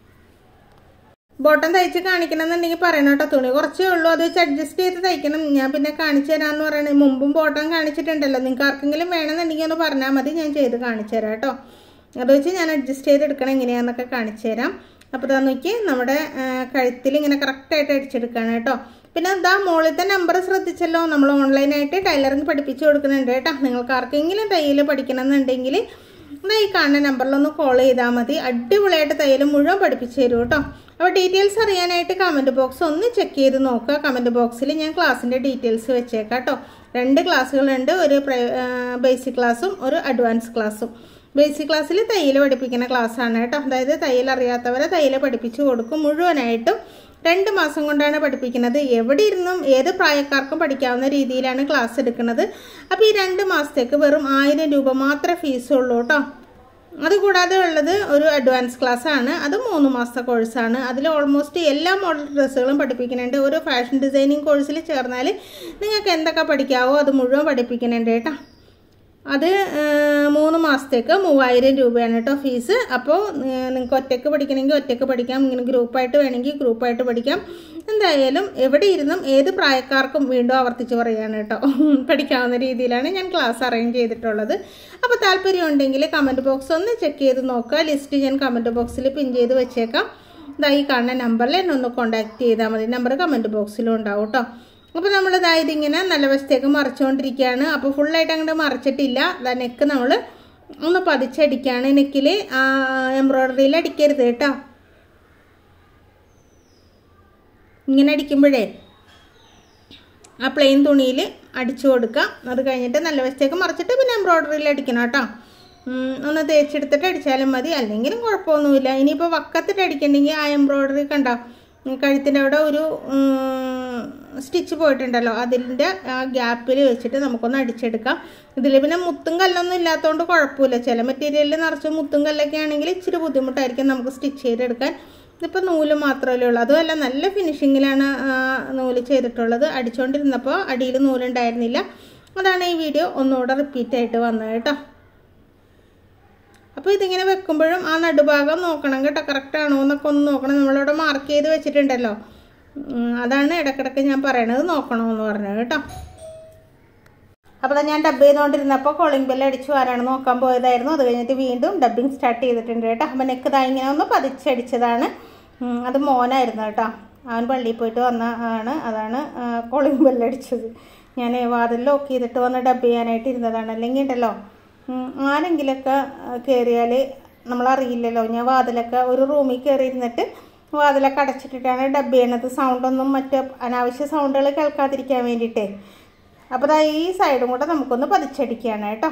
ബോട്ടം തയ്ച്ച് കാണിക്കണം എന്നുണ്ടെങ്കിൽ പറയണം കേട്ടോ തുണി കുറച്ചേ ഉള്ളൂ അത് വെച്ച് അഡ്ജസ്റ്റ് ചെയ്ത് തയ്ക്കണം ഞാൻ പിന്നെ കാണിച്ചു തരാമെന്ന് പറയണത് മുമ്പും ബോട്ടം കാണിച്ചിട്ടുണ്ടല്ലോ നിങ്ങൾക്ക് ആർക്കെങ്കിലും വേണമെന്നുണ്ടെങ്കിൽ ഒന്ന് പറഞ്ഞാൽ മതി ഞാൻ ചെയ്ത് കാണിച്ചു തരാം കേട്ടോ അത് വെച്ച് ഞാൻ അഡ്ജസ്റ്റ് ചെയ്തെടുക്കണം എങ്ങനെയാണെന്നൊക്കെ കാണിച്ചു തരാം അപ്പോൾ ഇതാ നോക്കി നമ്മുടെ കഴുത്തിൽ ഇങ്ങനെ കറക്റ്റായിട്ട് അടിച്ചെടുക്കുകയാണ് കേട്ടോ പിന്നെ ഇതാ മുകളിലത്തെ നമ്പർ ശ്രദ്ധിച്ചല്ലോ നമ്മൾ ഓൺലൈനായിട്ട് ടൈലറിങ് പഠിപ്പിച്ചു കൊടുക്കുന്നുണ്ട് കേട്ടോ നിങ്ങൾക്ക് ആർക്കെങ്കിലും തയ്യൽ പഠിക്കണം എന്നുണ്ടെങ്കിൽ എന്നാൽ ഈ കാണുന്ന നമ്പറിലൊന്ന് കോൾ ചെയ്താൽ മതി അടിപൊളിയായിട്ട് തയ്യൽ മുഴുവൻ പഠിപ്പിച്ചു തരും കേട്ടോ അപ്പോൾ ഡീറ്റെയിൽസ് അറിയാനായിട്ട് കമൻറ്റ് ബോക്സ് ഒന്ന് ചെക്ക് ചെയ്ത് നോക്കുക കമൻറ്റ് ബോക്സിൽ ഞാൻ ക്ലാസ്സിൻ്റെ ഡീറ്റെയിൽസ് വെച്ചേക്കാം കേട്ടോ രണ്ട് ക്ലാസ്സുകളുണ്ട് ഒരു ബേസിക് ക്ലാസ്സും ഒരു അഡ്വാൻസ് ക്ലാസ്സും ബേസിക് ക്ലാസ്സിൽ തയ്യൽ പഠിപ്പിക്കുന്ന ക്ലാസ്സാണ് കേട്ടോ അതായത് തയ്യൽ അറിയാത്തവരെ തയ്യൽ പഠിപ്പിച്ചു കൊടുക്കും മുഴുവനായിട്ടും രണ്ട് മാസം കൊണ്ടാണ് പഠിപ്പിക്കുന്നത് എവിടെ ഇരുന്നും ഏത് പ്രായക്കാർക്കും പഠിക്കാവുന്ന രീതിയിലാണ് ക്ലാസ് എടുക്കുന്നത് അപ്പോൾ ഈ രണ്ട് മാസത്തേക്ക് വെറും ആയിരം രൂപ മാത്രമേ ഫീസുള്ളൂ കേട്ടോ അതുകൂടാതെ ഉള്ളത് ഒരു അഡ്വാൻസ് ക്ലാസ് ആണ് അത് മൂന്ന് മാസത്തെ കോഴ്സാണ് അതിൽ ഓൾമോസ്റ്റ് എല്ലാ മോഡൽ ഡ്രസ്സുകളും പഠിപ്പിക്കുന്നുണ്ട് ഒരു ഫാഷൻ ഡിസൈനിങ് കോഴ്സിൽ ചേർന്നാൽ നിങ്ങൾക്ക് എന്തൊക്കെ പഠിക്കാവോ അത് മുഴുവൻ പഠിപ്പിക്കുന്നുണ്ട് കേട്ടോ അത് മൂന്ന് മാസത്തേക്ക് മൂവായിരം രൂപയാണ് കേട്ടോ ഫീസ് അപ്പോൾ നിങ്ങൾക്ക് ഒറ്റയ്ക്ക് പഠിക്കണമെങ്കിൽ ഒറ്റയ്ക്ക് പഠിക്കാം ഇങ്ങനെ ഗ്രൂപ്പായിട്ട് വേണമെങ്കിൽ ഗ്രൂപ്പായിട്ട് പഠിക്കാം എന്തായാലും എവിടെ ഇരുന്നും ഏത് പ്രായക്കാർക്കും വീണ്ടും ആവർത്തിച്ച് പറയുകയാണ് കേട്ടോ പഠിക്കാവുന്ന രീതിയിലാണ് ഞാൻ ക്ലാസ് അറേഞ്ച് ചെയ്തിട്ടുള്ളത് അപ്പോൾ താല്പര്യം ഉണ്ടെങ്കിൽ കമൻറ്റ് ബോക്സ് ഒന്ന് ചെക്ക് ചെയ്ത് നോക്കുക ലിസ്റ്റ് ഞാൻ കമൻറ്റ് ബോക്സിൽ പിൻ ചെയ്ത് വെച്ചേക്കാം ഇതാ ഈ കാണുന്ന നമ്പറിൽ എന്നെ ഒന്ന് കോൺടാക്ട് ചെയ്താൽ മതി നമ്പർ കമൻറ്റ് ബോക്സിലും ഉണ്ടാവും കേട്ടോ അപ്പോൾ നമ്മൾ ഇതായത് ഇങ്ങനെ നല്ല വശത്തേക്ക് മറിച്ചുകൊണ്ടിരിക്കുകയാണ് അപ്പോൾ ഫുള്ളായിട്ട് അങ്ങോട്ട് മറിച്ചിട്ടില്ല ഇതാ നെക്ക് നമ്മൾ ഒന്ന് പതിച്ചടിക്കുകയാണ് നെക്കിൽ എംബ്രോയ്ഡറിയിൽ അടിക്കരുത് കേട്ടോ ഇങ്ങനെ അടിക്കുമ്പോഴേ ആ പ്ലെയിൻ തുണിയിൽ അടിച്ചു കൊടുക്കുക അത് കഴിഞ്ഞിട്ട് നല്ല വശത്തേക്ക് മറിച്ചിട്ട് പിന്നെ എംബ്രോയ്ഡറിയിൽ അടിക്കണം കേട്ടോ ഒന്ന് തേച്ചെടുത്തിട്ട് അടിച്ചാലും മതി അല്ലെങ്കിലും കുഴപ്പമൊന്നുമില്ല ഇനിയിപ്പോൾ വക്കത്തിട്ട് അടിക്കണമെങ്കിൽ ആ എംബ്രോയ്ഡറി കണ്ടോ കഴുത്തിൻ്റെ അവിടെ ഒരു സ്റ്റിച്ച് പോയിട്ടുണ്ടല്ലോ അതിൻ്റെ ആ ഗ്യാപ്പിൽ വെച്ചിട്ട് നമുക്കൊന്ന് അടിച്ചെടുക്കാം ഇതിൽ പിന്നെ മുത്തും കല്ലൊന്നും ഇല്ലാത്തതുകൊണ്ട് കുഴപ്പമില്ല ചില മെറ്റീരിയലിൽ നിറച്ച് മുത്തും കല്ലൊക്കെ ആണെങ്കിൽ ഇച്ചിരി ബുദ്ധിമുട്ടായിരിക്കും നമുക്ക് സ്റ്റിച്ച് ചെയ്തെടുക്കാൻ ഇതിപ്പോൾ നൂല് മാത്രമല്ലേ ഉള്ളൂ അതുമല്ല നല്ല ഫിനിഷിങ്ങിലാണ് നൂല് ചെയ്തിട്ടുള്ളത് അടിച്ചുകൊണ്ടിരുന്നപ്പോൾ അടിയിൽ നൂലുണ്ടായിരുന്നില്ല അതാണ് ഈ വീഡിയോ ഒന്നുകൂടെ റിപ്പീറ്റ് ആയിട്ട് വന്നത് കേട്ടോ അപ്പോൾ ഇതിങ്ങനെ വെക്കുമ്പോഴും ആ നടുഭാഗം നോക്കണം കേട്ടോ കറക്റ്റ് ആണോ എന്നൊക്കെ ഒന്ന് നോക്കണം നമ്മളിവിടെ മാർക്ക് ചെയ്ത് വെച്ചിട്ടുണ്ടല്ലോ അതാണ് ഇടക്കിടക്ക് ഞാൻ പറയണത് നോക്കണമെന്ന് പറഞ്ഞത് കേട്ടോ അപ്പോൾ ഞാൻ ഡബ് ചെയ്തുകൊണ്ടിരുന്നപ്പോൾ കോളിംഗ് ബെല്ല് അടിച്ചു ആരാണ് നോക്കാൻ പോയതായിരുന്നു അത് കഴിഞ്ഞിട്ട് വീണ്ടും ഡബ്ബിങ് സ്റ്റാർട്ട് ചെയ്തിട്ടുണ്ട് കേട്ടോ അപ്പം നെക്ക് ഇതാ ഇങ്ങനെ ഒന്ന് പതിച്ചടിച്ചതാണ് അത് മോനായിരുന്നു കേട്ടോ അവൻ പള്ളിയിൽ പോയിട്ട് വന്ന ആണ് അതാണ് കോളിംഗ് ബെല്ല് അടിച്ചത് ഞാൻ വാതിൽ ലോക്ക് ചെയ്തിട്ട് വന്ന് ഡബ് ചെയ്യാനായിട്ട് ഇരുന്നതാണ് അല്ലെങ്കിൽ ഉണ്ടല്ലോ ആരെങ്കിലൊക്കെ കയറിയാൽ നമ്മളറിയില്ലല്ലോ ഞാൻ വാതിലൊക്കെ ഒരു റൂമിൽ കയറി ഇരുന്നിട്ട് വാതിലൊക്കെ അടച്ചിട്ടിട്ടാണ് ഡബ് ചെയ്യണത് സൗണ്ടൊന്നും മറ്റ് അനാവശ്യ സൗണ്ടുകൾ കേൾക്കാതിരിക്കാൻ വേണ്ടിയിട്ടേ അപ്പോൾ ദാ ഈ സൈഡും കൂടെ നമുക്കൊന്ന് പതിച്ചടിക്കുകയാണ് കേട്ടോ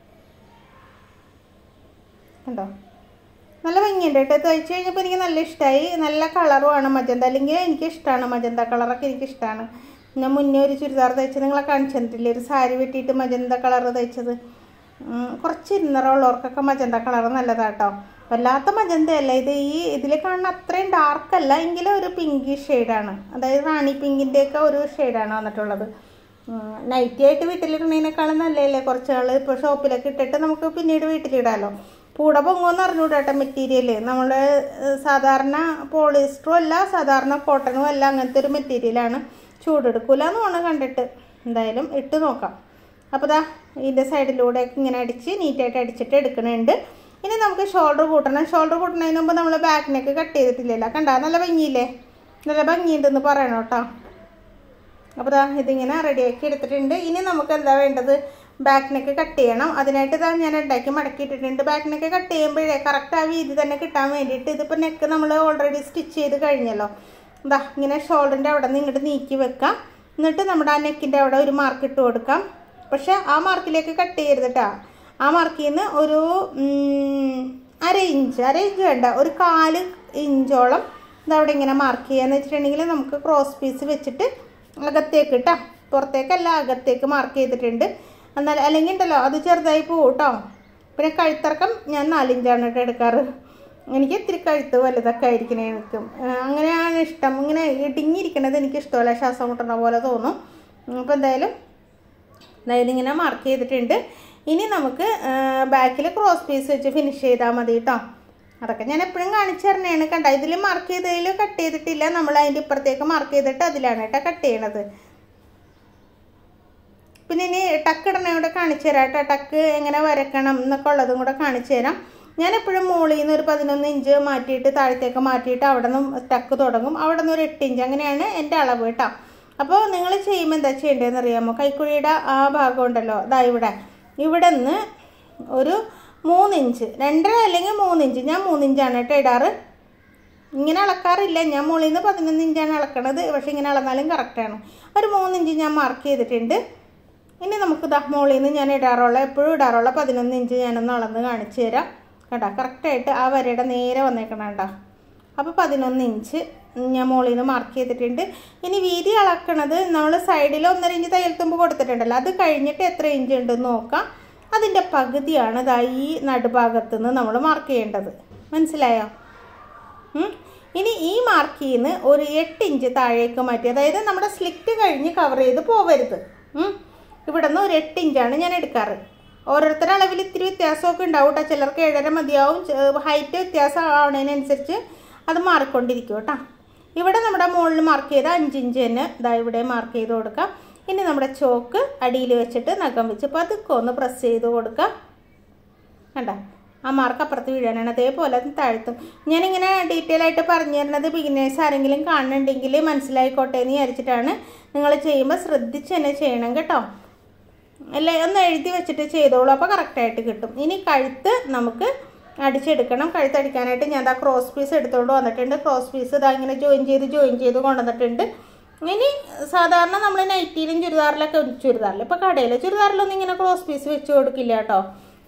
കണ്ടോ നല്ല ഭംഗിയുണ്ട് കേട്ടോ തയ്ച്ച് കഴിഞ്ഞപ്പോൾ എനിക്ക് നല്ല ഇഷ്ടമായി നല്ല കളറുമാണ് മജന്ത അല്ലെങ്കിൽ എനിക്ക് ഇഷ്ടമാണ് മജന്ത കളറൊക്കെ എനിക്ക് ഇഷ്ടമാണ് ഞാൻ മുന്നേ ഒരു ചുരിദാർ തയ്ച്ച് നിങ്ങളെ കാണിച്ചു തന്നിട്ടില്ലേ ഒരു സാരി വെട്ടിയിട്ട് മജന്ത കളർ തയ്ച്ചത് ഉം, കുറച്ച് ഇരുന്നറുള്ളവർക്കൊക്കെ മജന്ത കളർ നല്ലതാട്ടോ വല്ലാത്ത മജന്തയല്ല ഇത് ഈ ഇതിൽ കാണുന്ന അത്രയും ഡാർക്ക് അല്ല എങ്കിലും ഒരു പിങ്കി ഷെയ്ഡാണ് അതായത് റാണി പിങ്കിൻ്റെയൊക്കെ ഒരു ഷെയ്ഡാണ് വന്നിട്ടുള്ളത് നൈറ്റി ആയിട്ട് വീട്ടിലിടുന്നതിനേക്കാളും നല്ലതല്ലേ കുറച്ച് നാൾ ഇപ്പോൾ ഷോപ്പിലൊക്കെ ഇട്ടിട്ട് നമുക്ക് പിന്നീട് വീട്ടിലിടാമല്ലോ പൂട പൊങ്ങുമെന്ന് അറിഞ്ഞൂടാട്ടോ മെറ്റീരിയൽ നമ്മൾ സാധാരണ പോളിസ്റ്ററും അല്ല സാധാരണ കോട്ടണും അല്ല അങ്ങനത്തെ ഒരു മെറ്റീരിയലാണ് ചൂടെടുക്കൂല എന്ന് വേണം കണ്ടിട്ട് എന്തായാലും ഇട്ട് നോക്കാം അപ്പോൾ ദാ ഇതിൻ്റെ സൈഡിലൂടെ ഇങ്ങനെ അടിച്ച് നീറ്റായിട്ട് അടിച്ചിട്ട് എടുക്കണുണ്ട് ഇനി നമുക്ക് ഷോൾഡർ കൂട്ടണം ഷോൾഡർ കൂട്ടുന്നതിന് മുമ്പ് നമ്മൾ ബാക്ക് നെക്ക് കട്ട് ചെയ്തിട്ടില്ലല്ലോ കണ്ടാ നല്ല ഭംഗിയില്ലേ നല്ല ഭംഗിയുണ്ടെന്ന് പറയണം കേട്ടോ അപ്പോൾ ദാ ഇതിങ്ങനെ റെഡിയാക്കി എടുത്തിട്ടുണ്ട് ഇനി നമുക്ക് എന്താ വേണ്ടത് ബാക്ക് നെക്ക് കട്ട് ചെയ്യണം അതിനായിട്ട് ഇതാ ഞാൻ ഉണ്ടാക്കി മടക്കിയിട്ടിട്ടുണ്ട് ബാക്ക് നെക്ക് കട്ട് ചെയ്യുമ്പോഴേ കറക്റ്റ് ആ വീതി തന്നെ കിട്ടാൻ വേണ്ടിയിട്ട് ഇതിപ്പോൾ നെക്ക് നമ്മൾ ഓൾറെഡി സ്റ്റിച്ച് ചെയ്ത് കഴിഞ്ഞല്ലോ ഇതാ ഇങ്ങനെ ഷോൾഡറിൻ്റെ അവിടെ നിന്ന് ഇങ്ങോട്ട് നീക്കി വെക്കാം എന്നിട്ട് നമ്മുടെ ആ നെക്കിൻ്റെ അവിടെ ഒരു മാർക്ക് ഇട്ട് കൊടുക്കാം പക്ഷെ ആ മാർക്കിലേക്ക് കട്ട് ചെയ്യരുത് കേട്ടോ ആ മാർക്കിൽ നിന്ന് ഒരു ഉം, അര ഇഞ്ച് അര ഇഞ്ച് വേണ്ട ഒരു കാല് ഇഞ്ചോളം ഇതവിടെ ഇങ്ങനെ മാർക്ക് ചെയ്യാന്ന് വെച്ചിട്ടുണ്ടെങ്കിൽ നമുക്ക് ക്രോസ് പീസ് വെച്ചിട്ട് അകത്തേക്ക് കേട്ടോ പുറത്തേക്കല്ല അകത്തേക്ക് മാർക്ക് ചെയ്തിട്ടുണ്ട് എന്നാൽ അല്ലെങ്കിൽ ഉണ്ടല്ലോ അത് ചെറുതായി പോകും കേട്ടോ പിന്നെ കഴുത്തിറക്കം ഞാൻ നാലിഞ്ചാണ് കേട്ടോ എടുക്കാറ് എനിക്ക് ഇത്തിരി കഴുത്ത് വലുതൊക്കെ ആയിരിക്കണേ എനിക്കും ആ, അങ്ങനെയാണ് ഇഷ്ടം ഇങ്ങനെ ഇടുങ്ങിയിരിക്കണത് എനിക്ക് ഇഷ്ടമല്ല ശ്വാസം മുട്ടണ പോലെ തോന്നും അപ്പോൾ എന്തായാലും അതായത് ഇങ്ങനെ മാർക്ക് ചെയ്തിട്ടുണ്ട് ഇനി നമുക്ക് ബാക്കിൽ ക്രോസ് പീസ് വെച്ച് ഫിനിഷ് ചെയ്താൽ മതി കേട്ടോ അതൊക്കെ ഞാൻ എപ്പോഴും കാണിച്ചു തരണേണ് കണ്ട ഇതിൽ മാർക്ക് ചെയ്തതിൽ കട്ട് ചെയ്തിട്ടില്ല നമ്മൾ അതിൻ്റെ ഇപ്പുറത്തേക്ക് മാർക്ക് ചെയ്തിട്ട് അതിലാണ് കേട്ടോ കട്ട് ചെയ്യണത് പിന്നെ ഇനി ടക്ക് ഇടണ കൂടെ കാണിച്ചു തരാം കേട്ടോ ടക്ക് എങ്ങനെ വരക്കണം എന്നൊക്കെ ഉള്ളതും കൂടെ കാണിച്ചു തരാം ഞാൻ എപ്പോഴും മുകളിൽ നിന്ന് ഒരു പതിനൊന്ന് ഇഞ്ച് മാറ്റിയിട്ട് താഴത്തേക്ക് മാറ്റിയിട്ട് അവിടെ നിന്ന് ടക്ക് തുടങ്ങും അവിടെ നിന്ന് ഒരു എട്ട് ഇഞ്ച് അങ്ങനെയാണ് എൻ്റെ അളവ് കേട്ടോ അപ്പോൾ നിങ്ങൾ ചെയ്യുമ്പോൾ എന്താ ചെയ്യേണ്ടതെന്ന് അറിയാമോ കൈക്കുഴിയുടെ ആ ഭാഗം ഉണ്ടല്ലോ അതാ ഇവിടെ ഇവിടെ നിന്ന് ഒരു മൂന്നിഞ്ച് രണ്ടര അല്ലെങ്കിൽ മൂന്നിഞ്ച് ഞാൻ മൂന്നിഞ്ചാണ് കേട്ടോ ഇടാറ് ഇങ്ങനെ അളക്കാറില്ല ഞാൻ മുകളിൽ നിന്ന് പതിനൊന്ന് ഇഞ്ചാണ് അളക്കണത് പക്ഷെ ഇങ്ങനെ അളന്നാലും കറക്റ്റാണ് ഒരു മൂന്നിഞ്ച് ഞാൻ മാർക്ക് ചെയ്തിട്ടുണ്ട് ഇനി നമുക്ക് ദാ മുകളിൽ നിന്ന് ഞാൻ ഇടാറുള്ള എപ്പോഴും ഇടാറുള്ള പതിനൊന്ന് ഇഞ്ച് ഞാനൊന്ന് അളന്ന് കാണിച്ചു തരാം കേട്ടോ കറക്റ്റായിട്ട് ആ വരയുടെ നേരെ വന്നേക്കണം കേട്ടോ അപ്പോൾ പതിനൊന്ന് ഇഞ്ച് ഞാൻ മുകളിൽ നിന്ന് മാർക്ക് ചെയ്തിട്ടുണ്ട് ഇനി വീതി അളക്കണത് നമ്മൾ സൈഡിൽ ഒന്നര ഇഞ്ച് തയ്യൽ തുമ്പ് കൊടുത്തിട്ടുണ്ടല്ലോ അത് കഴിഞ്ഞിട്ട് എത്ര ഇഞ്ച് ഉണ്ടെന്ന് നോക്കാം അതിൻ്റെ പകുതിയാണ് ദാ ഈ നടുഭാഗത്ത് നിന്ന് നമ്മൾ മാർക്ക് ചെയ്യേണ്ടത് മനസ്സിലായോ ഉം. ഇനി ഈ മാർക്കിൽ നിന്ന് ഒരു എട്ട് ഇഞ്ച് താഴേക്ക് മാറ്റി അതായത് നമ്മുടെ സ്ലിറ്റ് കഴിഞ്ഞ് കവർ ചെയ്ത് പോവരുത് ഉം. ഇവിടെ നിന്ന് ഒരു എട്ട് ഇഞ്ചാണ് ഞാൻ എടുക്കാറ് ഓരോരുത്തരുടെ അളവിൽ ഇത്തിരി വ്യത്യാസമൊക്കെ ഉണ്ടാവും കേട്ടോ ചിലർക്ക് ഏഴര മതിയാവും ഹൈറ്റ് വ്യത്യാസം ആവുന്നതിനനുസരിച്ച് അത് മാറിക്കൊണ്ടിരിക്കും കേട്ടോ ഇവിടെ നമ്മുടെ മുകളിൽ മാർക്ക് ചെയ്ത അഞ്ച് ഇഞ്ച് തന്നെ ഇതാ ഇവിടെ മാർക്ക് ചെയ്ത് കൊടുക്കാം ഇനി നമ്മുടെ ചോക്ക് അടിയിൽ വെച്ചിട്ട് നഖം വെച്ച് പതുക്കെ ഒന്ന് പ്രസ് ചെയ്ത് കൊടുക്കാം കണ്ട ആ മാർക്ക് അപ്പുറത്ത് വീഴാനാണ് അതേപോലെ അത് താഴ്ത്തും ഞാനിങ്ങനെ ഡീറ്റെയിൽ ആയിട്ട് പറഞ്ഞു തരുന്നത് ബിഗിനേഴ്സ് ആരെങ്കിലും കാണുന്നുണ്ടെങ്കിൽ മനസ്സിലായിക്കോട്ടെ എന്ന് വിചാരിച്ചിട്ടാണ് നിങ്ങൾ ചെയ്യുമ്പോൾ ശ്രദ്ധിച്ച് തന്നെ ചെയ്യണം കേട്ടോ അല്ലേ ഒന്ന് എഴുതി വെച്ചിട്ട് ചെയ്തോളൂ അപ്പോൾ കറക്റ്റായിട്ട് കിട്ടും ഇനി കഴുത്ത് നമുക്ക് അടിച്ചെടുക്കണം കഴുത്ത് അടിക്കാനായിട്ട് ഞാൻ ആ ക്രോസ് പീസ് എടുത്തുകൊണ്ട് വന്നിട്ടുണ്ട് ക്രോസ് പീസ് ഇതാ ഇങ്ങനെ ജോയിൻ ചെയ്ത് ജോയിൻ ചെയ്ത് കൊണ്ടുവന്നിട്ടുണ്ട് ഇനി സാധാരണ നമ്മൾ നൈറ്റിയിലും ചുരിദാറിലൊക്കെ ചുരിദാറിൽ ഇപ്പോൾ കടയിൽ ചുരിദാറിലൊന്നും ഇങ്ങനെ ക്രോസ് പീസ് വെച്ച് കൊടുക്കില്ല കേട്ടോ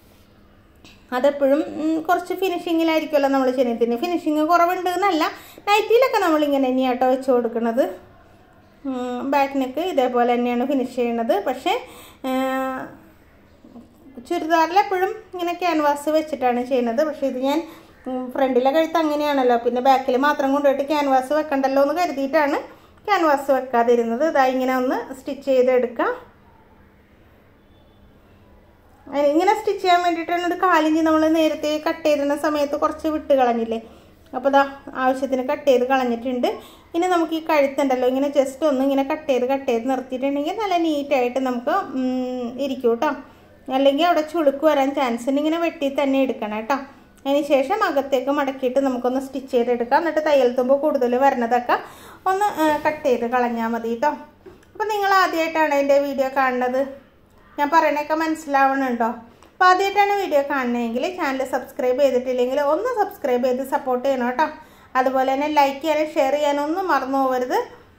അതെപ്പോഴും ഉം, കുറച്ച് ഫിനിഷിങ്ങിലായിരിക്കുമല്ലോ നമ്മൾ ചെയ്യുന്നതിന് ഫിനിഷിങ് കുറവുണ്ട് എന്നല്ല നൈറ്റിയിലൊക്കെ നമ്മളിങ്ങനെ തന്നെയാട്ടോ വെച്ച് കൊടുക്കുന്നത് ബാക്ക് നെക്ക് ഇതേപോലെ തന്നെയാണ് ഫിനിഷ് ചെയ്യണത് പക്ഷേ ചുരിദാറിൽ എപ്പോഴും ഇങ്ങനെ ക്യാൻവാസ് വെച്ചിട്ടാണ് ചെയ്യുന്നത് പക്ഷേ ഇത് ഞാൻ ഫ്രണ്ടിലെ കഴുത്ത് അങ്ങനെയാണല്ലോ പിന്നെ ബാക്കിൽ മാത്രം കൊണ്ടുപോയിട്ട് ക്യാൻവാസ് വെക്കണ്ടല്ലോ എന്ന് കരുതിയിട്ടാണ് ക്യാൻവാസ് വെക്കാതിരുന്നത് ഇതാ ഇങ്ങനെ ഒന്ന് സ്റ്റിച്ച് ചെയ്തെടുക്കാം അതിന് ഇങ്ങനെ സ്റ്റിച്ച് ചെയ്യാൻ വേണ്ടിയിട്ടാണ് ഒരു കാലിഞ്ച് നമ്മൾ നേരത്തെ കട്ട് ചെയ്തിരുന്ന സമയത്ത് കുറച്ച് വിട്ട് കളഞ്ഞില്ലേ അപ്പോൾ ദാ ആവശ്യത്തിന് കട്ട് ചെയ്ത് കളഞ്ഞിട്ടുണ്ട് ഇനി നമുക്ക് ഈ കഴുത്തുണ്ടല്ലോ ഇങ്ങനെ ജസ്റ്റ് ഒന്ന് ഇങ്ങനെ കട്ട് ചെയ്ത് കട്ട് ചെയ്ത് നിർത്തിയിട്ടുണ്ടെങ്കിൽ നല്ല നീറ്റായിട്ട് നമുക്ക് ഉം, ഇരിക്കും കേട്ടോ അല്ലെങ്കിൽ അവിടെ ചുളുക്ക് വരാൻ ചാൻസ് ഉണ്ട് ഇങ്ങനെ വെട്ടി തന്നെ എടുക്കണം കേട്ടോ അതിന് ശേഷം അകത്തേക്ക് മടക്കിയിട്ട് നമുക്കൊന്ന് സ്റ്റിച്ച് ചെയ്തെടുക്കാം എന്നിട്ട് തയ്യൽ തുമ്പ് കൂടുതൽ വരണതൊക്കെ ഒന്ന് കട്ട് ചെയ്ത് കളഞ്ഞാൽ മതി കേട്ടോ അപ്പോൾ നിങ്ങൾ ആദ്യമായിട്ടാണ് എൻ്റെ വീഡിയോ കാണുന്നത് ഞാൻ പറയണൊക്കെ മനസ്സിലാവണുണ്ടോ അപ്പോൾ ആദ്യമായിട്ടാണ് വീഡിയോ കാണുന്നതെങ്കിൽ ചാനൽ സബ്സ്ക്രൈബ് ചെയ്തിട്ടില്ലെങ്കിൽ ഒന്ന് സബ്സ്ക്രൈബ് ചെയ്ത് സപ്പോർട്ട് ചെയ്യണം കേട്ടോ അതുപോലെ തന്നെ ലൈക്ക് ചെയ്യാനും ഷെയർ ചെയ്യാനും ഒന്നും മറന്നു പോകരുത്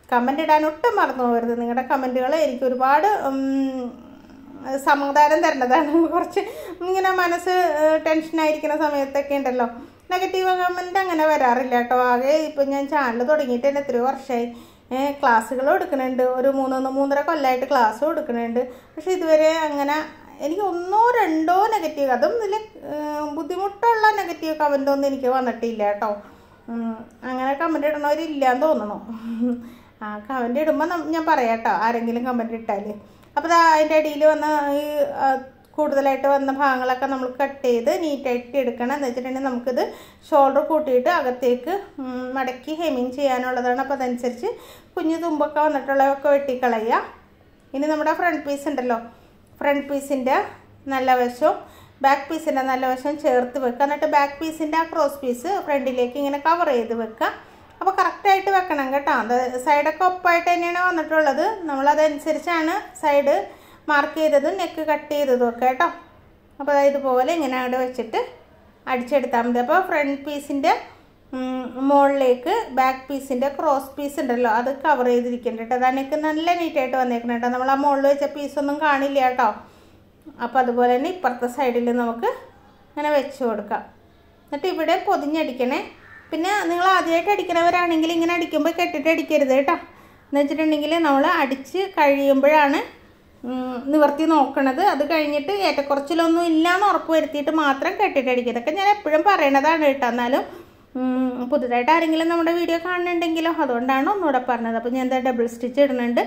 കമൻ്റ് ഇടാൻ ഒട്ടും മറന്നു പോകരുത് നിങ്ങളുടെ കമൻറ്റുകൾ എനിക്ക് ഒരുപാട് ഉം, സമാധാനം തരേണ്ടതാണ് കുറച്ച് ഇങ്ങനെ മനസ്സ് ടെൻഷനായിരിക്കുന്ന സമയത്തൊക്കെ ഉണ്ടല്ലോ നെഗറ്റീവ് കമൻറ്റ് അങ്ങനെ വരാറില്ല കേട്ടോ ആകെ ഇപ്പം ഞാൻ ചാനൽ തുടങ്ങിയിട്ട് തന്നെ എത്രയോ വർഷമായി ക്ലാസ്സുകളും എടുക്കുന്നുണ്ട് ഒരു മൂന്നൊന്ന് മൂന്നര കൊല്ലമായിട്ട് ക്ലാസ്സും എടുക്കുന്നുണ്ട് പക്ഷെ ഇതുവരെ അങ്ങനെ എനിക്ക് ഒന്നോ രണ്ടോ നെഗറ്റീവ് അതും ഇതിൽ ബുദ്ധിമുട്ടുള്ള നെഗറ്റീവ് കമൻ്റ് ഒന്നും എനിക്ക് വന്നിട്ടില്ല കേട്ടോ ഉം, അങ്ങനെ കമൻ്റ് ഇടണവരില്ലാന്ന് തോന്നണു ആ കമൻ്റ് ഇടുമ്പോൾ ഞാൻ പറയാം കേട്ടോ ആരെങ്കിലും കമൻ്റ് ഇട്ടാൽ അപ്പോൾ അതിൻ്റെ അടിയിൽ വന്ന ഈ ആ, കൂടുതലായിട്ട് വന്ന ഭാഗങ്ങളൊക്കെ നമ്മൾ കട്ട് ചെയ്ത് നീറ്റായിട്ട് എടുക്കണം എന്ന് വെച്ചിട്ടുണ്ടെങ്കിൽ നമുക്കിത് ഷോൾഡർ കൂട്ടിയിട്ട് അകത്തേക്ക് ഉം, മടക്കി ഹെമിങ് ചെയ്യാനുള്ളതാണ് അപ്പോൾ അതനുസരിച്ച് കുഞ്ഞു തുമ്പൊക്കെ വന്നിട്ടുള്ളതൊക്കെ വെട്ടിക്കളയുക ഇനി നമ്മുടെ ഫ്രണ്ട് പീസ് ഉണ്ടല്ലോ ഫ്രണ്ട് പീസിൻ്റെ നല്ല വശവും ബാക്ക് പീസിൻ്റെ നല്ല വശവും ചേർത്ത് വെക്കുക എന്നിട്ട് ബാക്ക് പീസിൻ്റെ ആ ക്രോസ് പീസ് ഫ്രണ്ടിലേക്ക് ഇങ്ങനെ കവർ ചെയ്ത് വെക്കുക അപ്പോൾ കറക്റ്റായിട്ട് വെക്കണം കേട്ടോ അത് സൈഡൊക്കെ ഒപ്പായിട്ട് തന്നെയാണ് വന്നിട്ടുള്ളത് നമ്മളതനുസരിച്ചാണ് സൈഡ് മാർക്ക് ചെയ്തതും നെക്ക് കട്ട് ചെയ്തതും ഒക്കെ കേട്ടോ അപ്പോൾ അതായത് ഇതുപോലെ ഇങ്ങനെ അവിടെ വെച്ചിട്ട് അടിച്ചെടുത്താൽ മതി അപ്പോൾ ഫ്രണ്ട് പീസിൻ്റെ മുകളിലേക്ക് ബാക്ക് പീസിൻ്റെ ക്രോസ് പീസ് ഉണ്ടല്ലോ അത് കവർ ചെയ്തിരിക്കുന്നുണ്ട് കേട്ടോ അതാണ് എനിക്ക് നല്ല നീറ്റായിട്ട് വന്നേക്കണം കേട്ടോ നമ്മൾ ആ മുകളിൽ വെച്ച പീസൊന്നും കാണില്ല കേട്ടോ അപ്പോൾ അതുപോലെ തന്നെ ഇപ്പുറത്തെ സൈഡിൽ നമുക്ക് ഇങ്ങനെ വെച്ച് കൊടുക്കാം എന്നിട്ട് ഇവിടെ പൊതിഞ്ഞടിക്കണേ പിന്നെ നിങ്ങൾ ആദ്യമായിട്ട് അടിക്കണവരാണെങ്കിൽ ഇങ്ങനെ അടിക്കുമ്പോൾ കെട്ടിട്ട് അടിക്കരുത് കേട്ടോ എന്ന് വെച്ചിട്ടുണ്ടെങ്കിൽ നമ്മൾ അടിച്ച് കഴിയുമ്പോഴാണ് ഉം, നിവർത്തി നോക്കണത് അത് കഴിഞ്ഞിട്ട് ഏറ്റക്കുറച്ചിലൊന്നും ഇല്ലാന്ന് ഉറപ്പ് വരുത്തിയിട്ട് മാത്രം കെട്ടിട്ട് അടിക്കുക ഇതൊക്കെ ഞാൻ എപ്പോഴും പറയണതാണ് കേട്ടോ എന്നാലും ഉം, പുതുതായിട്ട് ആരെങ്കിലും നമ്മുടെ വീഡിയോ കാണുന്നുണ്ടെങ്കിലോ അതുകൊണ്ടാണ് ഒന്നുകൂടെ പറഞ്ഞത് അപ്പോൾ ഞാൻ എന്താ ഡബിൾ സ്റ്റിച്ച് ഇടുന്നുണ്ട്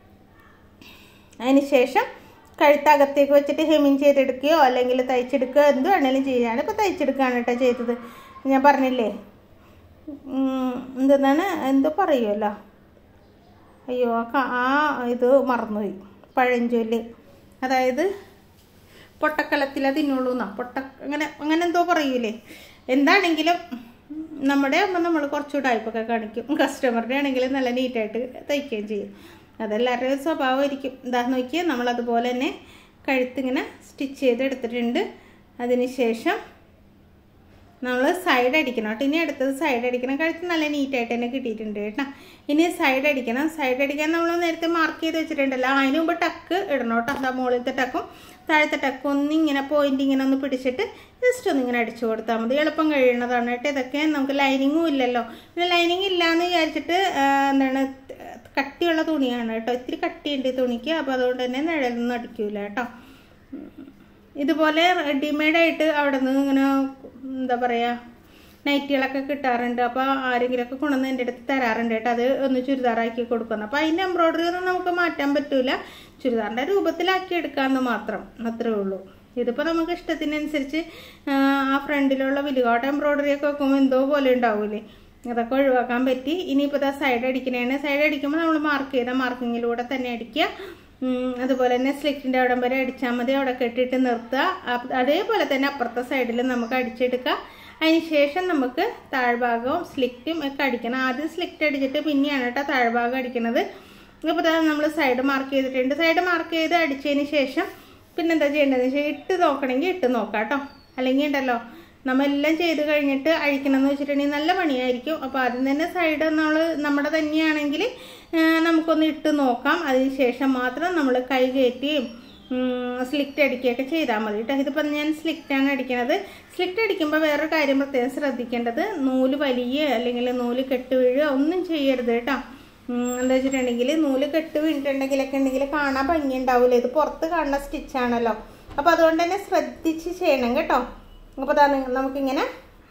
അതിന് ശേഷം കഴുത്തകത്തേക്ക് വെച്ചിട്ട് ഹെമിങ് ചെയ്തെടുക്കുകയോ അല്ലെങ്കിൽ തയ്ച്ചെടുക്കുകയോ എന്ത് വേണേലും ചെയ്യാൻ ഇപ്പോൾ തയ്ച്ചെടുക്കുകയാണ് കേട്ടോ ചെയ്തത് ഞാൻ പറഞ്ഞില്ലേ ഉം, എന്തെന്നാണ് എന്തോ പറയുമല്ലോ അയ്യോ ആ ക- ആ ഇത് മറന്നുപോയി പഴഞ്ചൊല്ല് അതായത് പൊട്ടക്കലത്തിലെ തിന്നുള്ളൂ എന്നാ പൊട്ട അങ്ങനെ അങ്ങനെ എന്തോ പറയൂലേ എന്താണെങ്കിലും നമ്മുടെ ആകുമ്പോൾ നമ്മൾ കുറച്ചുകൂടെ ടൈപ്പൊക്കെ കാണിക്കും കസ്റ്റമറുടെ ആണെങ്കിൽ നല്ല നീറ്റായിട്ട് തയ്ക്കുകയും ചെയ്യും അതെല്ലാവരുടെയും ഒരു സ്വഭാവമായിരിക്കും ഇതാ നോക്കിയാൽ നമ്മളതുപോലെ തന്നെ കഴുത്തിങ്ങനെ സ്റ്റിച്ച് ചെയ്ത് എടുത്തിട്ടുണ്ട് അതിന് ശേഷം നമ്മൾ സൈഡ് അടിക്കണം കേട്ടോ ഇനി അടുത്തത് സൈഡ് അടിക്കണം കഴുത്ത് നല്ല നീറ്റായിട്ട് തന്നെ കിട്ടിയിട്ടുണ്ട് കേട്ടോ ഇനി സൈഡ് അടിക്കണം സൈഡ് അടിക്കാൻ നമ്മൾ നേരത്തെ മാർക്ക് ചെയ്ത് വെച്ചിട്ടുണ്ടല്ലോ അതിന് മുമ്പ് ടക്ക് ഇടണം കേട്ടോ എന്താ മുകളിലത്തെ ടക്കും താഴത്തെ ടക്കും ഒന്ന് ഇങ്ങനെ പോയിന്റ് ഇങ്ങനെ ഒന്ന് പിടിച്ചിട്ട് ജസ്റ്റ് ഒന്ന് ഇങ്ങനെ അടിച്ചു കൊടുത്താൽ മതി എളുപ്പം കഴിയുന്നതാണ് കേട്ടോ ഇതൊക്കെ നമുക്ക് ലൈനിങ്ങും ഇല്ലല്ലോ പിന്നെ ലൈനിങ് ഇല്ലയെന്ന് വിചാരിച്ചിട്ട് ആ, എന്താണ് കട്ടിയുള്ള തുണിയാണ് കേട്ടോ ഇത്തിരി കട്ടിയുണ്ട് ഈ തുണിക്ക് അപ്പോൾ അതുകൊണ്ട് തന്നെ നിഴലൊന്നും അടിക്കൂല കേട്ടോ ഇതുപോലെ റെഡിമെയ്ഡായിട്ട് അവിടെ നിന്ന് ഇങ്ങനെ എന്താ പറയുക നൈറ്റികളൊക്കെ കിട്ടാറുണ്ട് അപ്പോൾ ആരെങ്കിലുമൊക്കെ കൊണ്ടുവന്ന് എൻ്റെ അടുത്ത് തരാറുണ്ട് കേട്ടോ അത് ഒന്ന് ചുരിദാറാക്കി കൊടുക്കുന്നു അപ്പോൾ അതിൻ്റെ എംബ്രോയ്ഡറി ഒന്നും നമുക്ക് മാറ്റാൻ പറ്റൂല ചുരിദാറിൻ്റെ രൂപത്തിലാക്കി എടുക്കാമെന്ന് മാത്രം അത്രേ ഉള്ളൂ ഇതിപ്പോൾ നമുക്ക് ഇഷ്ടത്തിനനുസരിച്ച് ആ, ആ ഫ്രണ്ടിലുള്ള വിലുകാട്ട് എംബ്രോയ്ഡറി ഒക്കെ വെക്കുമ്പോൾ എന്തോ പോലെ ഉണ്ടാവൂലേ അതൊക്കെ ഒഴിവാക്കാൻ പറ്റി ഇനിയിപ്പോൾ ഇതാ സൈഡ് അടിക്കണേണ് സൈഡ് അടിക്കുമ്പോൾ നമ്മൾ മാർക്ക് ചെയ്ത മാർക്കിങ്ങിലൂടെ തന്നെ അടിക്കുക ഉം, അതുപോലെ തന്നെ സ്ലിറ്റിൻ്റെ അവിടം വരെ അടിച്ചാൽ മതി അവിടെ കെട്ടിയിട്ട് നിർത്തുക അപ്പ- അതേപോലെ തന്നെ അപ്പുറത്തെ സൈഡിൽ നമുക്ക് അടിച്ചെടുക്കുക അതിന് ശേഷം നമുക്ക് താഴ്ഭാഗവും സ്ലിറ്റും ഒക്കെ അടിക്കണം ആദ്യം സ്ലിറ്റ് അടിച്ചിട്ട് പിന്നെയാണ് കേട്ടോ താഴ്ഭാഗം അടിക്കണത് അപ്പോൾ നമ്മൾ സൈഡ് മാർക്ക് ചെയ്തിട്ടുണ്ട് സൈഡ് മാർക്ക് ചെയ്ത് അടിച്ചതിന് ശേഷം പിന്നെന്താ ചെയ്യേണ്ടതെന്ന് വെച്ചാൽ ഇട്ട് നോക്കണമെങ്കിൽ ഇട്ട് നോക്കാം കേട്ടോ അല്ലെങ്കിൽ ഉണ്ടല്ലോ നമ്മളെല്ലാം ചെയ്ത് കഴിഞ്ഞിട്ട് അഴിക്കണമെന്ന് വെച്ചിട്ടുണ്ടെങ്കിൽ നല്ല പണിയായിരിക്കും അപ്പോൾ ആദ്യം തന്നെ സൈഡ് നമ്മൾ നമ്മുടെ തന്നെയാണെങ്കിൽ ആ, നമുക്കൊന്ന് ഇട്ട് നോക്കാം അതിന് ശേഷം മാത്രം നമ്മൾ കൈ കയറ്റിയും സ്ലിക്റ്റ് അടിക്കുകയൊക്കെ ചെയ്താൽ മതി കേട്ടോ ഇതിപ്പോൾ ഞാൻ സ്ലിക്റ്റാണ് അടിക്കുന്നത് സ്ലിക്റ്റ് അടിക്കുമ്പോൾ വേറൊരു കാര്യം പ്രത്യേകം ശ്രദ്ധിക്കേണ്ടത് നൂല് വലിയ അല്ലെങ്കിൽ നൂല് കെട്ട് വീഴുക ഒന്നും ചെയ്യരുത് കേട്ടോ ഉം, എന്താ വെച്ചിട്ടുണ്ടെങ്കിൽ നൂല് കെട്ട് വീണിട്ടുണ്ടെങ്കിലൊക്കെ ഉണ്ടെങ്കിൽ കാണാൻ ഭംഗി ഉണ്ടാവില്ല ഇത് പുറത്ത് കാണുന്ന സ്റ്റിച്ചാണല്ലോ അപ്പോൾ അതുകൊണ്ട് തന്നെ ശ്രദ്ധിച്ച് ചെയ്യണം കേട്ടോ അപ്പോൾ അതാ നി- നമുക്കിങ്ങനെ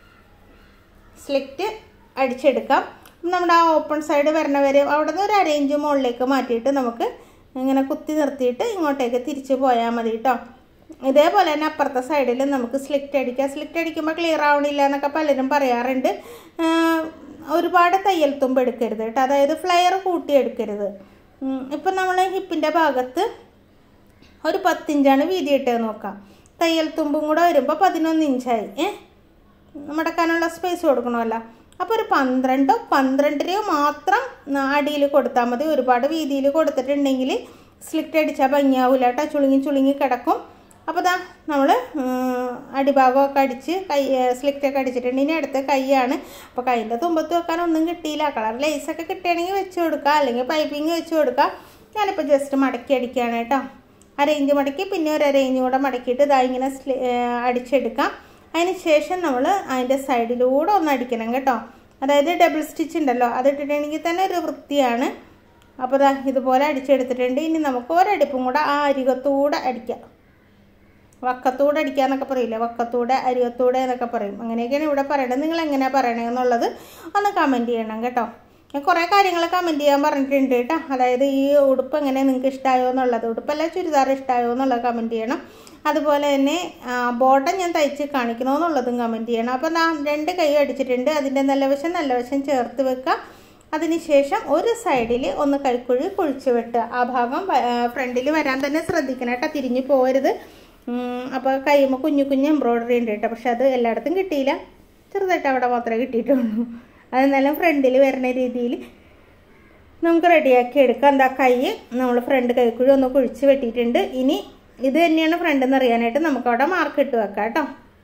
സ്ലിറ്റ് അടിച്ചെടുക്കാം നമ്മുടെ ആ ഓപ്പൺ സൈഡ് വരണ വരെ അവിടെ നിന്ന് ഒരു അരയിഞ്ച് മുകളിലേക്ക് മാറ്റിയിട്ട് നമുക്ക് ഇങ്ങനെ കുത്തി നിർത്തിയിട്ട് ഇങ്ങോട്ടേക്ക് തിരിച്ച് പോയാൽ മതി കേട്ടോ ഇതേപോലെ തന്നെ അപ്പുറത്തെ സൈഡിൽ നമുക്ക് സ്ലിറ്റ് അടിക്കാം സ്ലിറ്റ് അടിക്കുമ്പോൾ ക്ലിയർ ആവണില്ല എന്നൊക്കെ പലരും പറയാറുണ്ട് ആഹ് ഒരുപാട് തയ്യൽ തുമ്പ് എടുക്കരുത് കേട്ടോ അതായത് ഫ്ലെയർ കൂട്ടി എടുക്കരുത് ഉം, ഇപ്പം നമ്മൾ ഹിപ്പിൻ്റെ ഭാഗത്ത് ഒരു പത്തിഞ്ചാണ് വീതി ഇട്ടത് നോക്കാം തയ്യൽ തുമ്പും കൂടെ വരുമ്പോൾ പതിനൊന്ന് ഇഞ്ചായി ഏ മടക്കാനുള്ള സ്പേസ് കൊടുക്കണമല്ലോ അപ്പോൾ ഒരു പന്ത്രണ്ടോ പന്ത്രണ്ടരയോ മാത്രം അടിയിൽ കൊടുത്താൽ മതി ഒരുപാട് വീതിയിൽ കൊടുത്തിട്ടുണ്ടെങ്കിൽ സ്ലിറ്റ് അടിച്ചാൽ ഭംഗിയാവില്ല കേട്ടോ ചുളുങ്ങി ചുളുങ്ങി കിടക്കും അപ്പോൾ ഇതാ നമ്മൾ അടിഭാഗമൊക്കെ അടിച്ച് കൈ സ്ലിറ്റൊക്കെ അടിച്ചിട്ടുണ്ട് ഇനി അടുത്ത കൈയാണ് അപ്പോൾ കൈൻ്റെ തുമ്പത്ത് വെക്കാൻ ഒന്നും കിട്ടിയില്ല കളർ ലേസൊക്കെ കിട്ടുകയാണെങ്കിൽ വെച്ച് കൊടുക്കുക അല്ലെങ്കിൽ പൈപ്പിങ് വെച്ച് കൊടുക്കുക ഞാനിപ്പോൾ ജസ്റ്റ് മടക്കി അടിക്കുകയാണ് കേട്ടോ അരയിഞ്ച് മടക്കി പിന്നെ ഒരു അരയിഞ്ച് കൂടെ മടക്കിയിട്ട് ഇതാ ഇങ്ങനെ സ്ലി അടിച്ചെടുക്കാം അതിന് ശേഷം നമ്മൾ അതിൻ്റെ സൈഡിലൂടെ ഒന്ന് അടിക്കണം കേട്ടോ അതായത് ഡബിൾ സ്റ്റിച്ച് ഉണ്ടല്ലോ അത് ഇട്ടിട്ടുണ്ടെങ്കിൽ തന്നെ ഒരു വൃത്തിയാണ് അപ്പോൾ ദാ ഇതുപോലെ അടിച്ചെടുത്തിട്ടുണ്ട് ഇനി നമുക്ക് ഒരടിപ്പും കൂടെ ആ അരികത്തൂടെ അടിക്കാം വക്കത്തൂടെ അടിക്കുക എന്നൊക്കെ പറയില്ലേ വക്കത്തൂടെ അരികത്തൂടെ എന്നൊക്കെ പറയും അങ്ങനെയൊക്കെയാണ് ഇവിടെ പറയണത് നിങ്ങൾ എങ്ങനെയാണ് പറയണതെന്നുള്ളത് ഒന്ന് കമൻറ്റ് ചെയ്യണം കേട്ടോ ഞാൻ കുറേ കാര്യങ്ങൾ കമൻറ്റ് ചെയ്യാൻ പറഞ്ഞിട്ടുണ്ട് കേട്ടോ അതായത് ഈ ഉടുപ്പ് എങ്ങനെ നിങ്ങൾക്ക് ഇഷ്ടമായോ എന്നുള്ളത് ഉടുപ്പല്ല ചുരിദാർ ഇഷ്ടമായോ എന്നുള്ളത് കമൻറ്റ് ചെയ്യണം അതുപോലെ തന്നെ ബോട്ടം ഞാൻ തയ്ച്ച് കാണിക്കണോ എന്നുള്ളതും കമൻറ്റ് ചെയ്യണം അപ്പോൾ ഞാൻ രണ്ട് കൈ അടിച്ചിട്ടുണ്ട് അതിൻ്റെ നല്ല വശം നല്ല വശം ചേർത്ത് വെക്കുക അതിനുശേഷം ഒരു സൈഡിൽ ഒന്ന് കൈക്കുഴി കുഴിച്ച് വെട്ടുക ആ ഭാഗം ഫ്രണ്ടിൽ വരാൻ തന്നെ ശ്രദ്ധിക്കണം കേട്ടോ തിരിഞ്ഞു പോകരുത് അപ്പോൾ കൈയുമ്പോൾ കുഞ്ഞു കുഞ്ഞു എംബ്രോയ്ഡറി ഉണ്ട് കേട്ടോ പക്ഷെ അത് എല്ലായിടത്തും കിട്ടിയില്ല ചെറുതായിട്ട് അവിടെ മാത്രമേ കിട്ടിയിട്ടുള്ളൂ അതെന്നാലും ഫ്രണ്ടിൽ വരുന്ന രീതിയിൽ നമുക്ക് റെഡിയാക്കി എടുക്കാം എന്താ കൈ നമ്മൾ ഫ്രണ്ട് കൈക്കുഴി ഒന്ന് കുഴിച്ച് വെട്ടിയിട്ടുണ്ട് ഇനി ഇത് തന്നെയാണ് ഫ്രണ്ട് എന്ന് അറിയാനായിട്ട് നമുക്ക് അവിടെ മാർക്ക് ഇട്ട് വെക്കാം കേട്ടോ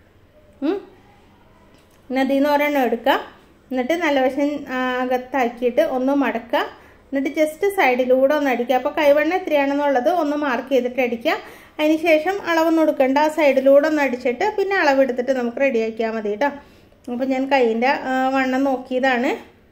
പിന്നെ അതിൽ നിന്ന് ഒരെണ്ണം എടുക്കാം എന്നിട്ട് നല്ല വശം അകത്താക്കിയിട്ട് ഒന്ന് മടക്കുക എന്നിട്ട് ജസ്റ്റ് സൈഡിലൂടെ ഒന്ന് അടിക്കുക അപ്പോൾ കൈവണ്ണ എത്രയാണെന്നുള്ളത് ഒന്ന് മാർക്ക് ചെയ്തിട്ട് അടിക്കുക അതിന് ശേഷം അളവൊന്നും എടുക്കണ്ട ആ സൈഡിലൂടെ ഒന്ന് അടിച്ചിട്ട് പിന്നെ അളവെടുത്തിട്ട് നമുക്ക് റെഡിയാക്കിയാൽ മതി കേട്ടോ അപ്പോൾ ഞാൻ കൈയിൻ്റെ വണ്ണം നോക്കിയതാണ്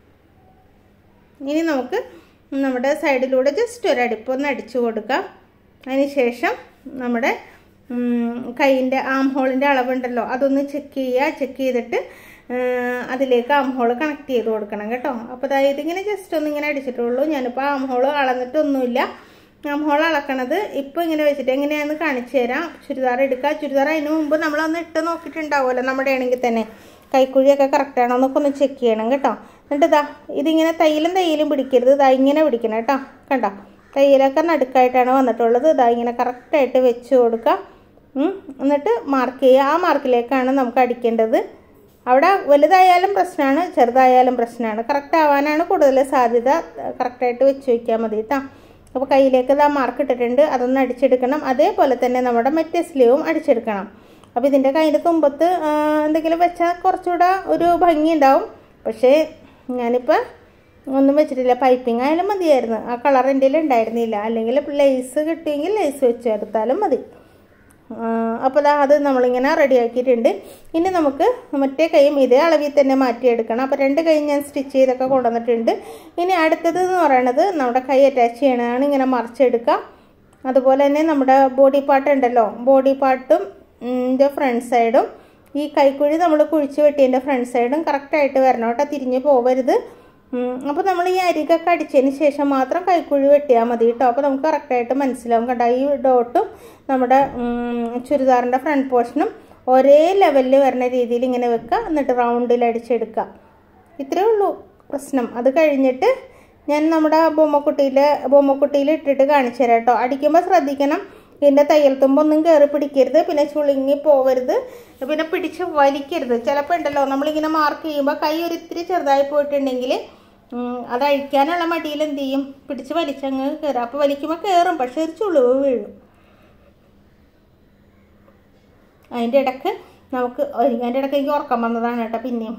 ഇനി നമുക്ക് നമ്മുടെ സൈഡിലൂടെ ജസ്റ്റ് ഒരു അടിപ്പൊന്ന് അടിച്ചു കൊടുക്കാം അതിന് ശേഷം നമ്മുടെ കൈയിൻ്റെ ആം ഹോളിൻ്റെ അളവുണ്ടല്ലോ അതൊന്ന് ചെക്ക് ചെയ്യുക ചെക്ക് ചെയ്തിട്ട് അതിലേക്ക് ആം ഹോൾ കണക്ട് ചെയ്ത് കൊടുക്കണം കേട്ടോ അപ്പോൾ അതായത് ഇങ്ങനെ ജസ്റ്റ് ഒന്ന് ഇങ്ങനെ അടിച്ചിട്ടുള്ളൂ ഞാനിപ്പോൾ ആം ഹോൾ അളന്നിട്ടൊന്നുമില്ല ആം ഹോൾ അളക്കണത് ഇപ്പോൾ ഇങ്ങനെ വെച്ചിട്ട് എങ്ങനെയാണെന്ന് കാണിച്ചു തരാം ചുരിദാർ എടുക്കുക ചുരിദാർ അതിന് മുമ്പ് നമ്മളൊന്ന് ഇട്ട് നോക്കിയിട്ടുണ്ടാവുമല്ലോ നമ്മുടെ ആണെങ്കിൽ തന്നെ കൈക്കുഴിയൊക്കെ കറക്റ്റാണോ എന്നൊക്കെ ഒന്ന് ചെക്ക് ചെയ്യണം കേട്ടോ എന്നിട്ട് ഇതാ ഇതിങ്ങനെ തയ്യലും തയ്യലും പിടിക്കരുത് ഇതാ ഇങ്ങനെ പിടിക്കണം കേട്ടോ കണ്ടോ തയ്യലൊക്കെ നടുക്കായിട്ടാണ് വന്നിട്ടുള്ളത് ഇതാ ഇങ്ങനെ കറക്റ്റായിട്ട് വെച്ച് കൊടുക്കുക എന്നിട്ട് മാർക്ക് ചെയ്യുക ആ മാർക്കിലേക്കാണ് നമുക്ക് അടിക്കേണ്ടത് അവിടെ വലുതായാലും പ്രശ്നമാണ് ചെറുതായാലും പ്രശ്നമാണ് കറക്റ്റ് ആവാനാണ് കൂടുതൽ സാധ്യത കറക്റ്റായിട്ട് വെച്ച് വയ്ക്കാൻ മതി കേട്ടോ അപ്പോൾ കയ്യിലേക്ക് ഇതാ മാർക്ക് ഇട്ടിട്ടുണ്ട് അതൊന്ന് അടിച്ചെടുക്കണം അതേപോലെ തന്നെ നമ്മുടെ മറ്റേ സ്ലീവും അടിച്ചെടുക്കണം അപ്പോൾ ഇതിൻ്റെ കയ്യിൽ തുമ്പത്ത് എന്തെങ്കിലും വെച്ചാൽ കുറച്ചുകൂടെ ഒരു ഭംഗി ഉണ്ടാവും പക്ഷേ ഞാനിപ്പോൾ ഒന്നും വെച്ചിട്ടില്ല പൈപ്പിംഗ് ആയാലും മതിയായിരുന്നു ആ കളർ എൻ്റെ ഉണ്ടായിരുന്നില്ല അല്ലെങ്കിൽ ലേസ് കിട്ടിയെങ്കിൽ ലേസ് വെച്ചെടുത്താലും മതി അപ്പോൾ അത് നമ്മളിങ്ങനെ റെഡിയാക്കിയിട്ടുണ്ട് ഇനി നമുക്ക് മറ്റേ കൈയും ഇതേ അളവിൽ തന്നെ മാറ്റിയെടുക്കണം അപ്പോൾ രണ്ട് കൈ ഞാൻ സ്റ്റിച്ച് ചെയ്തൊക്കെ കൊണ്ടുവന്നിട്ടുണ്ട് ഇനി അടുത്തത് എന്ന് പറയുന്നത് നമ്മുടെ കൈ അറ്റാച്ച് ചെയ്യണതാണ് ഇങ്ങനെ മറിച്ചെടുക്കുക അതുപോലെ തന്നെ നമ്മുടെ ബോഡി പാർട്ട് ഉണ്ടല്ലോ ബോഡി പാർട്ടും ൻ്റെ ഫ്രണ്ട് സൈഡും ഈ കൈക്കുഴി നമ്മൾ കുഴിച്ച് വെട്ടിയതിൻ്റെ ഫ്രണ്ട് സൈഡും കറക്റ്റായിട്ട് വരണം കേട്ടോ തിരിഞ്ഞ് പോവരുത് അപ്പോൾ നമ്മൾ ഈ അരികൊക്കെ അടിച്ചതിന് ശേഷം മാത്രം കൈക്കുഴി വെട്ടിയാൽ മതി കേട്ടോ അപ്പോൾ നമുക്ക് കറക്റ്റായിട്ട് മനസ്സിലാവും കണ്ടോ ഈ ഡോട്ടും നമ്മുടെ ചുരിദാറിൻ്റെ ഫ്രണ്ട് പോർഷനും ഒരേ ലെവലിൽ വരുന്ന രീതിയിൽ ഇങ്ങനെ വെക്കുക എന്നിട്ട് റൗണ്ടിൽ അടിച്ചെടുക്കുക ഇത്രയേ ഉള്ളൂ പ്രശ്നം അത് കഴിഞ്ഞിട്ട് ഞാൻ നമ്മുടെ ബൊമ്മക്കുട്ടിയിൽ ബൊമ്മക്കുട്ടിയിൽ ഇട്ടിട്ട് കാണിച്ചു തരാം കേട്ടോ അടിക്കുമ്പോൾ ശ്രദ്ധിക്കണം ഇതിൻ്റെ തയ്യൽ തുമ്പൊന്നും കയറി പിടിക്കരുത് പിന്നെ ചുളുങ്ങി പോവരുത് പിന്നെ പിടിച്ച് വലിക്കരുത് ചിലപ്പോൾ ഉണ്ടല്ലോ നമ്മളിങ്ങനെ മാർക്ക് ചെയ്യുമ്പോൾ കൈ ഒരു ഇത്തിരി ചെറുതായി പോയിട്ടുണ്ടെങ്കിൽ അത് അഴിക്കാനുള്ള മടിയിൽ എന്ത് ചെയ്യും പിടിച്ച് വലിച്ചങ്ങ് കയറും അപ്പോൾ വലിക്കുമ്പോൾ കയറും പക്ഷെ ഒരു ചുളിവ് വീഴും അതിൻ്റെ ഇടക്ക് നമുക്ക് അതിൻ്റെ ഇടയ്ക്ക് എനിക്ക് ഉറക്കം വന്നതാണ് കേട്ടോ പിന്നെയും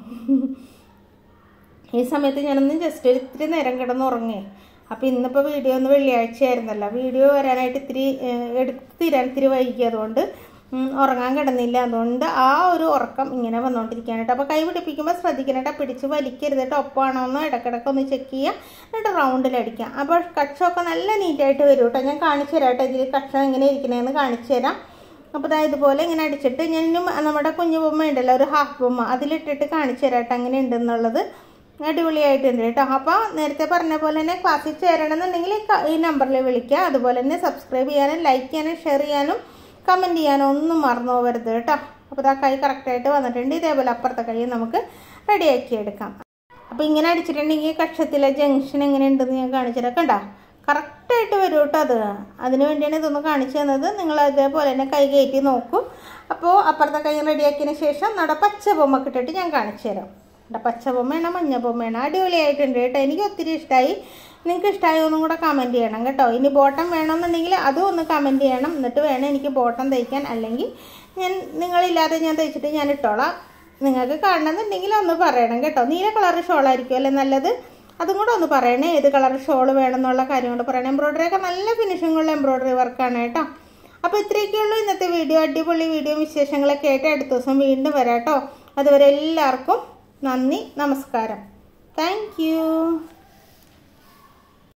ഈ സമയത്ത് ഞാനൊന്ന് ജസ്റ്റ് ഒരു ഇത്തിരി നേരം കിടന്ന് ഉറങ്ങേ അപ്പോൾ ഇന്നിപ്പോൾ വീഡിയോ ഒന്ന് വെള്ളിയാഴ്ച ആയിരുന്നല്ലോ വീഡിയോ വരാനായിട്ട് ഇത്തിരി എടുത്ത് തീരാൻ ഇത്തിരി വൈകി അതുകൊണ്ട് ഉറങ്ങാൻ കിടന്നില്ല അതുകൊണ്ട് ആ ഒരു ഉറക്കം ഇങ്ങനെ വന്നുകൊണ്ടിരിക്കാനായിട്ട് അപ്പോൾ കൈ പിടിപ്പിക്കുമ്പോൾ ശ്രദ്ധിക്കാനായിട്ട് പിടിച്ച് വലിക്കരുത് കേട്ടോ ഒപ്പമാണോ എന്ന് ഇടയ്ക്കിടയ്ക്ക് ഒന്ന് ചെക്ക് ചെയ്യുക എന്നിട്ട് റൗണ്ടിൽ അടിക്കാം അപ്പോൾ കക്ഷമൊക്കെ നല്ല നീറ്റായിട്ട് വരും കേട്ടോ ഞാൻ കാണിച്ചു തരാം കേട്ടോ ഇതിൽ കക്ഷം എങ്ങനെ ഇരിക്കണേന്ന് കാണിച്ചു തരാം അപ്പോൾ ഇതാ ഇതുപോലെ ഇങ്ങനെ അടിച്ചിട്ട് ഞാനും നമ്മുടെ കുഞ്ഞു ബൊമ്മ ഉണ്ടല്ലോ ഒരു ഹാഫ് ബൊമ്മ അതിലിട്ടിട്ട് കാണിച്ചു തരാം കേട്ടോ അങ്ങനെ ഉണ്ടെന്നുള്ളത് അടിപൊളിയായിട്ടുണ്ട് കേട്ടോ അപ്പോൾ നേരത്തെ പറഞ്ഞ പോലെ തന്നെ ക്ലാസ്സിൽ ചേരണമെന്നുണ്ടെങ്കിൽ ഈ നമ്പറിൽ വിളിക്കുക അതുപോലെ തന്നെ സബ്സ്ക്രൈബ് ചെയ്യാനും ലൈക്ക് ചെയ്യാനും ഷെയർ ചെയ്യാനും കമൻറ്റ് ചെയ്യാനും ഒന്നും മറന്നു പോകരുത് കേട്ടോ അപ്പോൾ ആ കൈ കറക്റ്റായിട്ട് വന്നിട്ടുണ്ട് ഇതേപോലെ അപ്പുറത്തെ കൈ നമുക്ക് റെഡിയാക്കി എടുക്കാം അപ്പോൾ ഇങ്ങനെ അടിച്ചിട്ടുണ്ടെങ്കിൽ കക്ഷത്തിലെ ജംഗ്ഷൻ എങ്ങനെ ഉണ്ടെന്ന് ഞാൻ കാണിച്ചുതരാം കണ്ടോ കറക്റ്റായിട്ട് വരും കേട്ടോ അത് അതിന് വേണ്ടിയാണ് ഇതൊന്ന് കാണിച്ചു തന്നത് നിങ്ങൾ അതേപോലെ തന്നെ കൈ കയറ്റി നോക്കൂ അപ്പോൾ അപ്പുറത്തെ കൈ റെഡിയാക്കിയതിന് ശേഷം നമ്മുടെ പച്ച ബൊമ്മ ഇട്ടിട്ട് ഞാൻ കാണിച്ചു തരാം ഇവിടെ പച്ച ബൊമ്മയാണ് മഞ്ഞ ബൊമ്മയാണ് അടിപൊളിയായിട്ടുണ്ട് കേട്ടോ എനിക്ക് ഒത്തിരി ഇഷ്ടമായി നിങ്ങൾക്ക് ഇഷ്ടമായോ ഒന്നും കൂടെ കമൻറ്റ് ചെയ്യണം കേട്ടോ ഇനി ബോട്ടം വേണമെന്നുണ്ടെങ്കിൽ അതും ഒന്ന് കമൻറ്റ് ചെയ്യണം എന്നിട്ട് വേണം എനിക്ക് ബോട്ടം തയ്ക്കാൻ അല്ലെങ്കിൽ ഞാൻ നിങ്ങളില്ലാതെ ഞാൻ തയ്ച്ചിട്ട് ഞാൻ ഇട്ടോളാം നിങ്ങൾക്ക് കാണണമെന്നുണ്ടെങ്കിൽ ഒന്ന് പറയണം കേട്ടോ നീല കളർ ഷോളായിരിക്കും അല്ലേ നല്ലത് അതും കൂടെ ഒന്ന് പറയണേ ഏത് കളർ ഷോൾ വേണമെന്നുള്ള കാര്യം കൂടെ പറയണം എംബ്രോയ്ഡറി ഒക്കെ നല്ല ഫിനിഷിങ്ങുള്ള എംബ്രോയ്ഡറി വർക്കാണ് കേട്ടോ അപ്പോൾ ഇത്രയൊക്കെയുള്ളൂ ഇന്നത്തെ വീഡിയോ അടിപൊളി വീഡിയോ വിശേഷങ്ങളൊക്കെ ആയിട്ട് അടുത്ത ദിവസം വീണ്ടും വരാം കേട്ടോ അതുവരെ എല്ലാവർക്കും നന്ദി നമസ്കാരം താങ്ക്